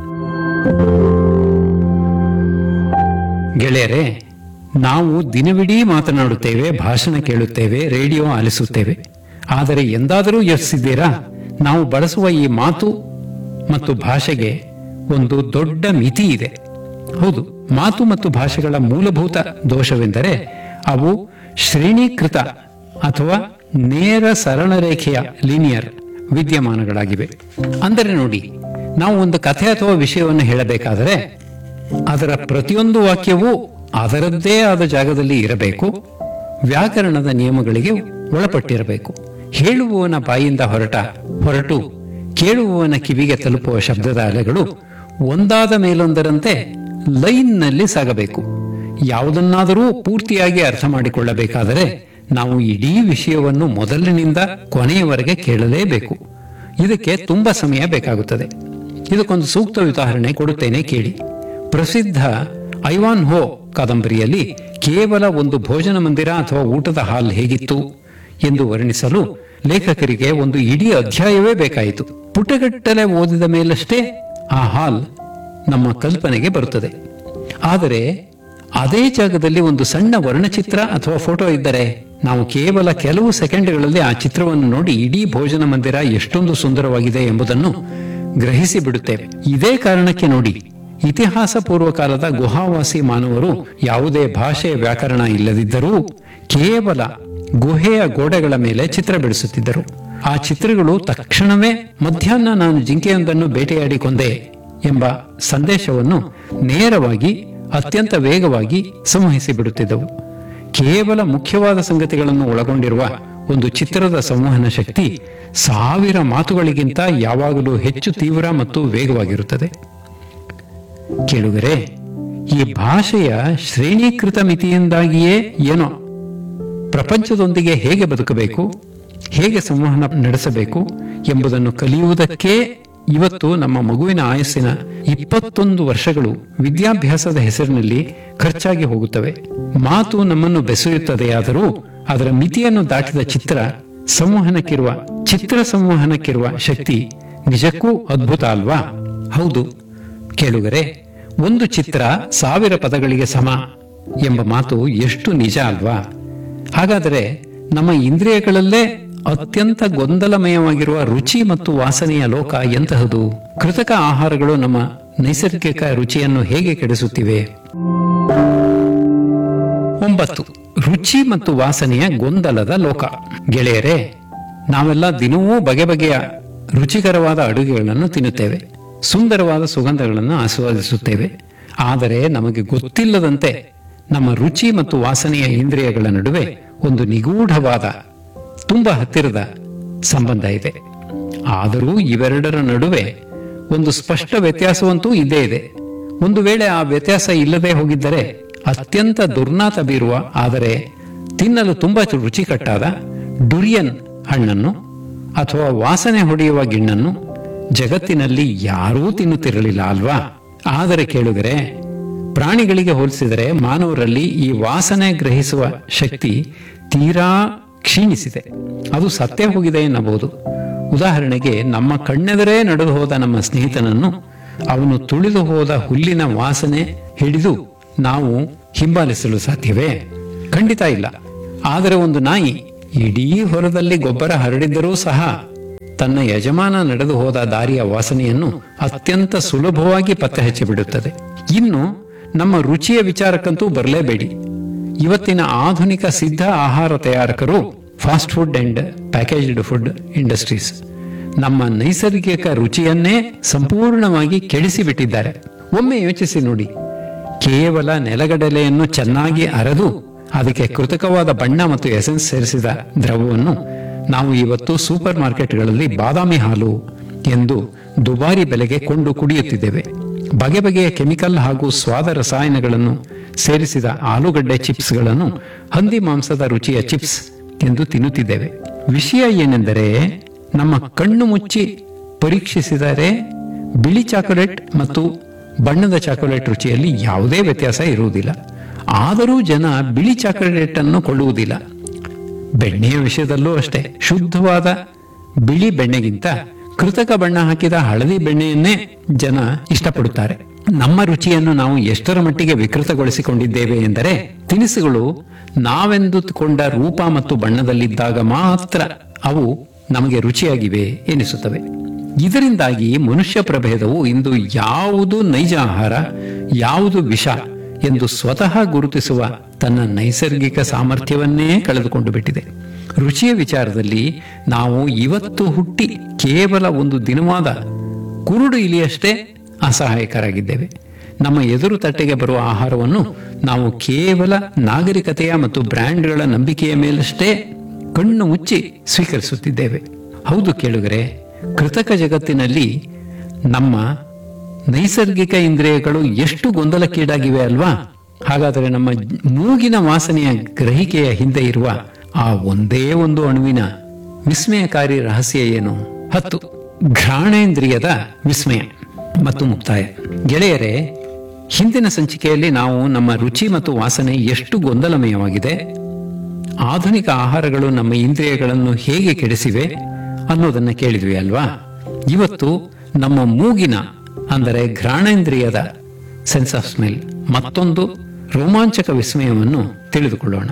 ಗೆಳೆಯರೆ ನಾವು ದಿನವಿಡೀ ಮಾತನಾಡುತ್ತೇವೆ ಭಾಷಣ ಕೇಳುತ್ತೇವೆ ರೇಡಿಯೋ ಆಲಿಸುತ್ತೇವೆ ಆದರೆ ಎಂದಾದರೂ ಯೋಚಿಸಿದ್ದೀರಾ ನಾವು ಬಳಸುವ ಈ ಮಾತು ಮತ್ತು ಭಾಷೆಗೆ ಒಂದು ದೊಡ್ಡ ಮಿತಿ ಇದೆ ಹೌದು ಮಾತು ಮತ್ತು ಭಾಷೆಗಳ ಮೂಲಭೂತ ದೋಷವೆಂದರೆ ಅವು ಶ್ರೇಣೀಕೃತ ಅಥವಾ ನೇರ ಸರಳ ರೇಖೆಯ ಲೀನಿಯರ್ ವಿದ್ಯಮಾನಗಳಾಗಿವೆ ಅಂದರೆ ನೋಡಿ ನಾವು ಒಂದು ಕಥೆ ಅಥವಾ ವಿಷಯವನ್ನು ಹೇಳಬೇಕಾದರೆ ಅದರ ಪ್ರತಿಯೊಂದು ವಾಕ್ಯವೂ ಅದರದ್ದೇ ಆದ ಜಾಗದಲ್ಲಿ ಇರಬೇಕು ವ್ಯಾಕರಣದ ನಿಯಮಗಳಿಗೆ ಒಳಪಟ್ಟಿರಬೇಕು ಹೇಳುವವನ ಬಾಯಿಂದ ಹೊರಟ ಹೊರಟು ಕೇಳುವವನ ಕಿವಿಗೆ ತಲುಪುವ ಶಬ್ದದ ಅಲೆಗಳು ಒಂದಾದ ಮೇಲೊಂದರಂತೆ ಲೈನ್ನಲ್ಲಿ ಸಾಗಬೇಕು ಯಾವುದನ್ನಾದರೂ ಪೂರ್ತಿಯಾಗಿ ಅರ್ಥ ಮಾಡಿಕೊಳ್ಳಬೇಕಾದರೆ ನಾವು ಇಡೀ ವಿಷಯವನ್ನು ಮೊದಲಿನಿಂದ ಕೊನೆಯವರೆಗೆ ಕೇಳಲೇಬೇಕು ಇದಕ್ಕೆ ತುಂಬಾ ಸಮಯ ಬೇಕಾಗುತ್ತದೆ ಇದಕ್ಕೊಂದು ಸೂಕ್ತ ಉದಾಹರಣೆ ಕೊಡುತ್ತೇನೆ ಕೇಳಿ ಪ್ರಸಿದ್ಧ ಐವಾನ್ ಹೋ ಕಾದಂಬರಿಯಲ್ಲಿ ಕೇವಲ ಒಂದು ಭೋಜನ ಮಂದಿರ ಅಥವಾ ಊಟದ ಹಾಲ್ ಹೇಗಿತ್ತು ಎಂದು ವರ್ಣಿಸಲು ಲೇಖಕರಿಗೆ ಒಂದು ಇಡೀ ಅಧ್ಯಾಯವೇ ಬೇಕಾಯಿತು ಪುಟಗಟ್ಟಲೆ ಓದಿದ ಮೇಲಷ್ಟೇ ಆ ಹಾಲ್ ನಮ್ಮ ಕಲ್ಪನೆಗೆ ಬರುತ್ತದೆ ಆದರೆ ಅದೇ ಜಾಗದಲ್ಲಿ ಒಂದು ಸಣ್ಣ ವರ್ಣಚಿತ್ರ ಅಥವಾ ಫೋಟೋ ಇದ್ದರೆ ನಾವು ಕೇವಲ ಕೆಲವು ಸೆಕೆಂಡ್ಗಳಲ್ಲಿ ಆ ಚಿತ್ರವನ್ನು ನೋಡಿ ಇಡೀ ಭೋಜನ ಮಂದಿರ ಎಷ್ಟೊಂದು ಸುಂದರವಾಗಿದೆ ಎಂಬುದನ್ನು ಗ್ರಹಿಸಿ ಬಿಡುತ್ತೇವೆ ಇದೇ ಕಾರಣಕ್ಕೆ ನೋಡಿ ಇತಿಹಾಸ ಪೂರ್ವಕಾಲದ ಗುಹಾವಾಸಿ ಮಾನವರು ಯಾವುದೇ ಭಾಷೆಯ ವ್ಯಾಕರಣ ಇಲ್ಲದಿದ್ದರೂ ಕೇವಲ ಗುಹೆಯ ಗೋಡೆಗಳ ಮೇಲೆ ಚಿತ್ರ ಬಿಡಿಸುತ್ತಿದ್ದರು ಆ ಚಿತ್ರಗಳು ತಕ್ಷಣವೇ ಮಧ್ಯಾಹ್ನ ನಾನು ಜಿಂಕೆಯೊಂದನ್ನು ಬೇಟೆಯಾಡಿ ಕೊಂದೆ ಎಂಬ ಸಂದೇಶವನ್ನು ನೇರವಾಗಿ ಅತ್ಯಂತ ವೇಗವಾಗಿ ಸಂವಹಿಸಿ ಬಿಡುತ್ತಿದ್ದವು ಕೇವಲ ಮುಖ್ಯವಾದ ಸಂಗತಿಗಳನ್ನು ಒಳಗೊಂಡಿರುವ ಒಂದು ಚಿತ್ರದ ಸಂವಹನ ಶಕ್ತಿ ಸಾವಿರ ಮಾತುಗಳಿಗಿಂತ ಯಾವಾಗಲೂ ಹೆಚ್ಚು ತೀವ್ರ ಮತ್ತು ವೇಗವಾಗಿರುತ್ತದೆ ಕೇಳುಗರೆ ಈ ಭಾಷೆಯ ಶ್ರೇಣೀಕೃತ ಮಿತಿಯಿಂದಾಗಿಯೇ ಏನೋ ಪ್ರಪಂಚದೊಂದಿಗೆ ಹೇಗೆ ಬದುಕಬೇಕು ಹೇಗೆ ಸಂವಹನ ನಡೆಸಬೇಕು ಎಂಬುದನ್ನು ಕಲಿಯುವುದಕ್ಕೆ ಇವತ್ತು ನಮ್ಮ ಮಗುವಿನ ಆಯಸ್ಸಿನ ಇಪ್ಪತ್ತೊಂದು ವರ್ಷಗಳು ವಿದ್ಯಾಭ್ಯಾಸದ ಹೆಸರಿನಲ್ಲಿ ಖರ್ಚಾಗಿ ಹೋಗುತ್ತವೆ ಮಾತು ನಮ್ಮನ್ನು ಬೆಸೆಯುತ್ತದೆಯಾದರೂ ಅದರ ಮಿತಿಯನ್ನು ದಾಟಿದ ಚಿತ್ರ ಸಂವಹನಕ್ಕಿರುವ ಚಿತ್ರ ಸಂವಹನಕ್ಕಿರುವ ಶಕ್ತಿ ನಿಜಕ್ಕೂ ಅದ್ಭುತ ಅಲ್ವಾ ಹೌದು ಕೇಳುಗರೆ ಒಂದು ಚಿತ್ರ ಸಾವಿರ ಪದಗಳಿಗೆ ಸಮ ಎಂಬ ಮಾತು ಎಷ್ಟು ನಿಜ ಅಲ್ವಾ ಹಾಗಾದರೆ ನಮ್ಮ ಇಂದ್ರಿಯಗಳಲ್ಲೇ ಅತ್ಯಂತ ಗೊಂದಲಮಯವಾಗಿರುವ ರುಚಿ ಮತ್ತು ವಾಸನೆಯ ಲೋಕ ಎಂತಹದು ಕೃತಕ ಆಹಾರಗಳು ನಮ್ಮ ನೈಸರ್ಗಿಕ ರುಚಿಯನ್ನು ಹೇಗೆ ಕೆಡಿಸುತ್ತಿವೆ ಒಂಬತ್ತು ರುಚಿ ಮತ್ತು ವಾಸನೆಯ ಗೊಂದಲದ ಲೋಕ ಗೆಳೆಯರೇ ನಾವೆಲ್ಲ ದಿನವೂ ಬಗೆ ಬಗೆಯ ರುಚಿಕರವಾದ ಅಡುಗೆಗಳನ್ನು ತಿನ್ನುತ್ತೇವೆ ಸುಂದರವಾದ ಸುಗಂಧಗಳನ್ನು ಆಸ್ವಾದಿಸುತ್ತೇವೆ ಆದರೆ ನಮಗೆ ಗೊತ್ತಿಲ್ಲದಂತೆ ನಮ್ಮ ರುಚಿ ಮತ್ತು ವಾಸನೆಯ ಇಂದ್ರಿಯಗಳ ನಡುವೆ ಒಂದು ನಿಗೂಢವಾದ ತುಂಬಾ ಹತ್ತಿರದ ಸಂಬಂಧ ಇದೆ ಆದರೂ ಇವೆರಡರ ನಡುವೆ ಒಂದು ಸ್ಪಷ್ಟ ವ್ಯತ್ಯಾಸವಂತೂ ಇದ್ದೇ ಇದೆ ಒಂದು ವೇಳೆ ಆ ವ್ಯತ್ಯಾಸ ಇಲ್ಲದೆ ಹೋಗಿದ್ದರೆ ಅತ್ಯಂತ ದುರ್ನಾತ ಬೀರುವ ಆದರೆ ತಿನ್ನಲು ತುಂಬಾ ರುಚಿಕಟ್ಟಾದ ಡುರಿಯನ್ ಹಣ್ಣನ್ನು ಅಥವಾ ವಾಸನೆ ಹೊಡೆಯುವ ಗಿಣ್ಣನ್ನು ಜಗತ್ತಿನಲ್ಲಿ ಯಾರೂ ತಿನ್ನುತ್ತಿರಲಿಲ್ಲ ಅಲ್ವಾ ಆದರೆ ಕೇಳಿದರೆ ಪ್ರಾಣಿಗಳಿಗೆ ಹೋಲಿಸಿದರೆ ಮಾನವರಲ್ಲಿ ಈ ವಾಸನೆ ಗ್ರಹಿಸುವ ಶಕ್ತಿ ತೀರಾ ಕ್ಷೀಣಿಸಿದೆ ಅದು ಸತ್ಯ ಹೋಗಿದೆ ಎನ್ನಬಹುದು ಉದಾಹರಣೆಗೆ ನಮ್ಮ ಕಣ್ಣೆದರೇ ನಡೆದು ಹೋದ ನಮ್ಮ ಸ್ನೇಹಿತನನ್ನು ಅವನು ತುಳಿದು ಹೋದ ಹುಲ್ಲಿನ ವಾಸನೆ ಹಿಡಿದು ನಾವು ಹಿಂಬಾಲಿಸಲು ಸಾಧ್ಯವೇ ಖಂಡಿತ ಇಲ್ಲ ಆದರೆ ಒಂದು ನಾಯಿ ಇಡೀ ಹೊಲದಲ್ಲಿ ಗೊಬ್ಬರ ಹರಡಿದ್ದರೂ ಸಹ ತನ್ನ ಯಜಮಾನ ನಡೆದು ಹೋದ ದಾರಿಯ ವಾಸನೆಯನ್ನು ಅತ್ಯಂತ ಸುಲಭವಾಗಿ ಪತ್ತೆ ಹಚ್ಚಿಬಿಡುತ್ತದೆ ಇನ್ನು ನಮ್ಮ ರುಚಿಯ ವಿಚಾರಕ್ಕಂತೂ ಬರಲೇಬೇಡಿ ಇವತ್ತಿನ ಆಧುನಿಕ ಸಿದ್ಧ ಆಹಾರ ತಯಾರಕರು fast food and packaged food industries ನಮ್ಮ ನೈಸರ್ಗಿಕ ರುಚಿಯನ್ನೇ ಸಂಪೂರ್ಣವಾಗಿ ಕೆಡಿಸಿಬಿಟ್ಟಿದ್ದಾರೆ ಒಮ್ಮೆ ಯೋಚಿಸಿ ನೋಡಿ ಕೇವಲ ನೆಲಗಡಲೆಯನ್ನು ಚೆನ್ನಾಗಿ ಅರೆದು ಅದಕ್ಕೆ ಕೃತಕವಾದ ಬಣ್ಣ ಮತ್ತು ಎಸೆನ್ಸ್ ಸೇರಿಸಿದ ದ್ರವವನ್ನು ನಾವು ಇವತ್ತು ಸೂಪರ್ ಮಾರ್ಕೆಟ್ಗಳಲ್ಲಿ ಬಾದಾಮಿ ಹಾಲು ಎಂದು ದುಬಾರಿ ಬೆಲೆಗೆ ಕೊಂಡು ಕುಡಿಯುತ್ತಿದ್ದೇವೆ ಬಗೆ ಬಗೆಯ ಕೆಮಿಕಲ್ ಹಾಗೂ ಸ್ವಾದ ರಸಾಯನಗಳನ್ನು ಸೇರಿಸಿದ ಆಲೂಗಡ್ಡೆ ಚಿಪ್ಸ್ಗಳನ್ನು ಹಂದಿ ಮಾಂಸದ ರುಚಿಯ ಚಿಪ್ಸ್ ಎಂದು ತಿನ್ನುತ್ತಿದ್ದೇವೆ ವಿಷಯ ಏನೆಂದರೆ ನಮ್ಮ ಕಣ್ಣು ಮುಚ್ಚಿ ಪರೀಕ್ಷಿಸಿದರೆ ಬಿಳಿ ಚಾಕೊಲೇಟ್ ಮತ್ತು ಬಣ್ಣದ ಚಾಕೊಲೇಟ್ ರುಚಿಯಲ್ಲಿ ಯಾವುದೇ ವ್ಯತ್ಯಾಸ ಇರುವುದಿಲ್ಲ ಆದರೂ ಜನ ಬಿಳಿ ಚಾಕೊಲೇಟ್ ಅನ್ನು ಕೊಳ್ಳುವುದಿಲ್ಲ ಬೆಣ್ಣೆಯ ವಿಷಯದಲ್ಲೂ ಅಷ್ಟೇ ಶುದ್ಧವಾದ ಬಿಳಿ ಬೆಣ್ಣೆಗಿಂತ ಕೃತಕ ಬಣ್ಣ ಹಾಕಿದ ಹಳದಿ ಬೆಣ್ಣೆಯನ್ನೇ ಜನ ಇಷ್ಟಪಡುತ್ತಾರೆ ನಮ್ಮ ರುಚಿಯನ್ನು ನಾವು ಎಷ್ಟರ ಮಟ್ಟಿಗೆ ವಿಕೃತಗೊಳಿಸಿಕೊಂಡಿದ್ದೇವೆ ಎಂದರೆ ತಿನಿಸುಗಳು ನಾವೆಂದುಕೊಂಡ ರೂಪ ಮತ್ತು ಬಣ್ಣದಲ್ಲಿದ್ದಾಗ ಮಾತ್ರ ಅವು ನಮಗೆ ರುಚಿಯಾಗಿವೆ ಎನಿಸುತ್ತವೆ ಇದರಿಂದಾಗಿ ಮನುಷ್ಯ ಪ್ರಭೇದವು ಇಂದು ಯಾವುದು ನೈಜ ಆಹಾರ ಯಾವುದು ವಿಷ ಎಂದು ಸ್ವತಃ ಗುರುತಿಸುವ ತನ್ನ ನೈಸರ್ಗಿಕ ಸಾಮರ್ಥ್ಯವನ್ನೇ ಕಳೆದುಕೊಂಡು ಬಿಟ್ಟಿದೆ ರುಚಿಯ ವಿಚಾರದಲ್ಲಿ ನಾವು ಇವತ್ತು ಹುಟ್ಟಿ ಕೇವಲ ಒಂದು ದಿನವಾದ ಕುರುಡು ಇಲಿಯಷ್ಟೇ ಅಸಹಾಯಕರಾಗಿದ್ದೇವೆ ನಮ್ಮ ಎದುರು ತಟ್ಟೆಗೆ ಬರುವ ಆಹಾರವನ್ನು ನಾವು ಕೇವಲ ನಾಗರಿಕತೆಯ ಮತ್ತು ಬ್ರ್ಯಾಂಡ್ಗಳ ನಂಬಿಕೆಯ ಮೇಲಷ್ಟೇ ಕಣ್ಣು ಮುಚ್ಚಿ ಸ್ವೀಕರಿಸುತ್ತಿದ್ದೇವೆ ಹೌದು ಕೇಳುಗರೆ ಕೃತಕ ಜಗತ್ತಿನಲ್ಲಿ ನಮ್ಮ ನೈಸರ್ಗಿಕ ಇಂದ್ರಿಯಗಳು ಎಷ್ಟು ಗೊಂದಲಕ್ಕೀಡಾಗಿವೆ ಅಲ್ವಾ ಹಾಗಾದರೆ ನಮ್ಮ ಮೂಗಿನ ವಾಸನೆಯ ಗ್ರಹಿಕೆಯ ಹಿಂದೆ ಇರುವ ಆ ಒಂದೇ ಒಂದು ಅಣುವಿನ ವಿಸ್ಮಯಕಾರಿ ರಹಸ್ಯ ಏನು ಹತ್ತು ಘ್ರಾಣೇಂದ್ರಿಯದ ವಿಸ್ಮಯ ಮತ್ತು ಮುಕ್ತಾಯ ಗೆಳೆಯರೇ ಹಿಂದಿನ ಸಂಚಿಕೆಯಲ್ಲಿ ನಾವು ನಮ್ಮ ರುಚಿ ಮತ್ತು ವಾಸನೆ ಎಷ್ಟು ಗೊಂದಲಮಯವಾಗಿದೆ ಆಧುನಿಕ ಆಹಾರಗಳು ನಮ್ಮ ಇಂದ್ರಿಯಗಳನ್ನು ಹೇಗೆ ಕೆಡಿಸಿವೆ ಅನ್ನೋದನ್ನ ಕೇಳಿದ್ವಿ ಅಲ್ವಾ ಇವತ್ತು ನಮ್ಮ ಮೂಗಿನ ಅಂದರೆ ಘ್ರಾಣೇಂದ್ರಿಯದ ಸೆನ್ಸ್ ಆಫ್ ಸ್ಮೆಲ್ ಮತ್ತೊಂದು ರೋಮಾಂಚಕ ವಿಸ್ಮಯವನ್ನು ತಿಳಿದುಕೊಳ್ಳೋಣ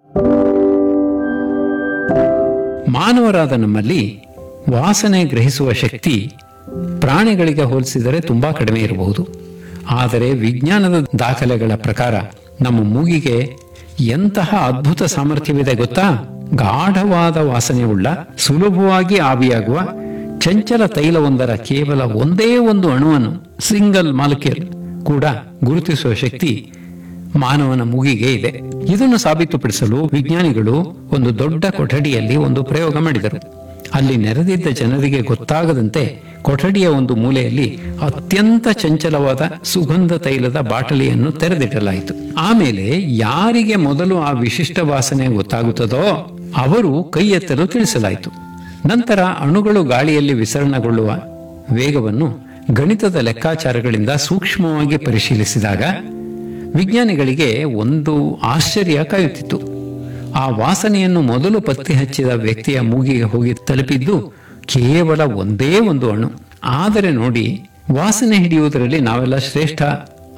ಮಾನವರಾದ ನಮ್ಮಲ್ಲಿ ವಾಸನೆ ಗ್ರಹಿಸುವ ಶಕ್ತಿ ಪ್ರಾಣಿಗಳಿಗೆ ಹೋಲಿಸಿದರೆ ತುಂಬಾ ಕಡಿಮೆ ಇರಬಹುದು ಆದರೆ ವಿಜ್ಞಾನದ ದಾಖಲೆಗಳ ಪ್ರಕಾರ ನಮ್ಮ ಮೂಗಿಗೆ ಎಂತಹ ಅದ್ಭುತ ಸಾಮರ್ಥ್ಯವಿದೆ ಗೊತ್ತಾ ಗಾಢವಾದ ವಾಸನೆ ಉಳ್ಳ ಸುಲಭವಾಗಿ ಆವಿಯಾಗುವ ಚಂಚಲ ತೈಲವೊಂದರ ಕೇವಲ ಒಂದೇ ಒಂದು ಅಣುವನ್ನು ಸಿಂಗಲ್ ಮಾಲಿಕ್ಯೂಲ್ ಕೂಡ ಗುರುತಿಸುವ ಶಕ್ತಿ ಮಾನವನ ಮೂಗಿಗೆ ಇದೆ ಇದನ್ನು ಸಾಬೀತುಪಡಿಸಲು ವಿಜ್ಞಾನಿಗಳು ಒಂದು ದೊಡ್ಡ ಕೊಠಡಿಯಲ್ಲಿ ಒಂದು ಪ್ರಯೋಗ ಮಾಡಿದರು ಅಲ್ಲಿ ನೆರೆದಿದ್ದ ಜನರಿಗೆ ಗೊತ್ತಾಗದಂತೆ ಕೊಠಡಿಯ ಒಂದು ಮೂಲೆಯಲ್ಲಿ ಅತ್ಯಂತ ಚಂಚಲವಾದ ಸುಗಂಧ ತೈಲದ ಬಾಟಲಿಯನ್ನು ತೆರೆದಿಡಲಾಯಿತು ಆಮೇಲೆ ಯಾರಿಗೆ ಮೊದಲು ಆ ವಿಶಿಷ್ಟ ವಾಸನೆ ಗೊತ್ತಾಗುತ್ತದೋ ಅವರು ಕೈ ಎತ್ತಲು ತಿಳಿಸಲಾಯಿತು ನಂತರ ಅಣುಗಳು ಗಾಳಿಯಲ್ಲಿ ವಿಸರಣಗೊಳ್ಳುವ ವೇಗವನ್ನು ಗಣಿತದ ಲೆಕ್ಕಾಚಾರಗಳಿಂದ ಸೂಕ್ಷ್ಮವಾಗಿ ಪರಿಶೀಲಿಸಿದಾಗ ವಿಜ್ಞಾನಿಗಳಿಗೆ ಒಂದು ಆಶ್ಚರ್ಯ ಕಾಯುತ್ತಿತ್ತು ಆ ವಾಸನೆಯನ್ನು ಮೊದಲು ಪತ್ತೆ ಹಚ್ಚಿದ ವ್ಯಕ್ತಿಯ ಮೂಗಿಗೆ ಹೋಗಿ ತಲುಪಿದ್ದು ಕೇವಲ ಒಂದೇ ಒಂದು ಅಣು ಆದರೆ ನೋಡಿ ವಾಸನೆ ಹಿಡಿಯುವುದರಲ್ಲಿ ನಾವೆಲ್ಲ ಶ್ರೇಷ್ಠ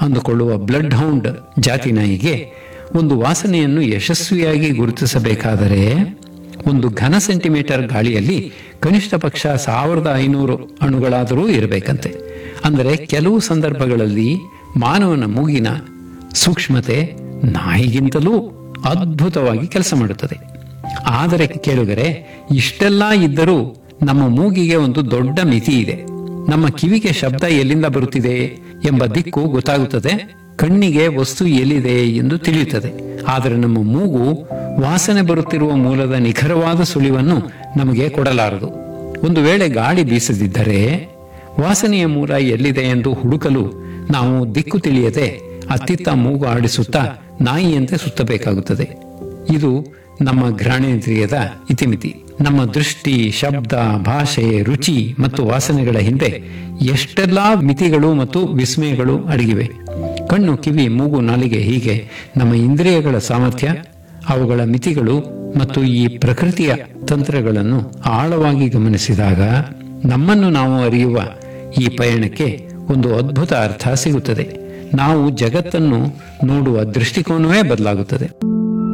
ಅಂದುಕೊಳ್ಳುವ ಬ್ಲಡ್ ಹೌಂಡ್ ಜಾತಿ ನಾಯಿಗೆ ಒಂದು ವಾಸನೆಯನ್ನು ಯಶಸ್ವಿಯಾಗಿ ಗುರುತಿಸಬೇಕಾದರೆ ಒಂದು ಘನ ಸೆಂಟಿಮೀಟರ್ ಗಾಳಿಯಲ್ಲಿ ಕನಿಷ್ಠ ಪಕ್ಷ ಸಾವಿರದ ಐನೂರು ಅಣುಗಳಾದರೂ ಇರಬೇಕಂತೆ ಅಂದರೆ ಕೆಲವು ಸಂದರ್ಭಗಳಲ್ಲಿ ಮಾನವನ ಮೂಗಿನ ಸೂಕ್ಷ್ಮತೆ ನಾಯಿಗಿಂತಲೂ ಅದ್ಭುತವಾಗಿ ಕೆಲಸ ಮಾಡುತ್ತದೆ ಆದರೆ ಕೇಳುಗರೆ ಇಷ್ಟೆಲ್ಲ ಇದ್ದರೂ ನಮ್ಮ ಮೂಗಿಗೆ ಒಂದು ದೊಡ್ಡ ಮಿತಿ ಇದೆ ನಮ್ಮ ಕಿವಿಗೆ ಶಬ್ದ ಎಲ್ಲಿಂದ ಬರುತ್ತಿದೆ ಎಂಬ ದಿಕ್ಕು ಗೊತ್ತಾಗುತ್ತದೆ ಕಣ್ಣಿಗೆ ವಸ್ತು ಎಲ್ಲಿದೆ ಎಂದು ತಿಳಿಯುತ್ತದೆ ಆದರೆ ನಮ್ಮ ಮೂಗು ವಾಸನೆ ಬರುತ್ತಿರುವ ಮೂಲದ ನಿಖರವಾದ ಸುಳಿವನ್ನು ನಮಗೆ ಕೊಡಲಾರದು ಒಂದು ವೇಳೆ ಗಾಳಿ ಬೀಸದಿದ್ದರೆ ವಾಸನೆಯ ಮೂಲ ಎಲ್ಲಿದೆ ಎಂದು ಹುಡುಕಲು ನಾವು ದಿಕ್ಕು ತಿಳಿಯದೆ ಅತ್ತಿತ್ತ ಮೂಗು ಆಡಿಸುತ್ತಾ ನಾಯಿಯಂತೆ ಸುತ್ತಬೇಕಾಗುತ್ತದೆ ಇದು ನಮ್ಮ ಘ್ರಾಣೇಂದ್ರಿಯದ ಇತಿಮಿತಿ ನಮ್ಮ ದೃಷ್ಟಿ ಶಬ್ದ ಭಾಷೆ ರುಚಿ ಮತ್ತು ವಾಸನೆಗಳ ಹಿಂದೆ ಎಷ್ಟೆಲ್ಲಾ ಮಿತಿಗಳು ಮತ್ತು ವಿಸ್ಮಯಗಳು ಅಡಗಿವೆ ಕಣ್ಣು ಕಿವಿ ಮೂಗು ನಾಲಿಗೆ ಹೀಗೆ ನಮ್ಮ ಇಂದ್ರಿಯಗಳ ಸಾಮರ್ಥ್ಯ ಅವುಗಳ ಮಿತಿಗಳು ಮತ್ತು ಈ ಪ್ರಕೃತಿಯ ತಂತ್ರಗಳನ್ನು ಆಳವಾಗಿ ಗಮನಿಸಿದಾಗ ನಮ್ಮನ್ನು ನಾವು ಅರಿಯುವ ಈ ಪಯಣಕ್ಕೆ ಒಂದು ಅದ್ಭುತ ಅರ್ಥ ಸಿಗುತ್ತದೆ ನಾವು ಜಗತ್ತನ್ನು ನೋಡುವ ದೃಷ್ಟಿಕೋನವೇ ಬದಲಾಗುತ್ತದೆ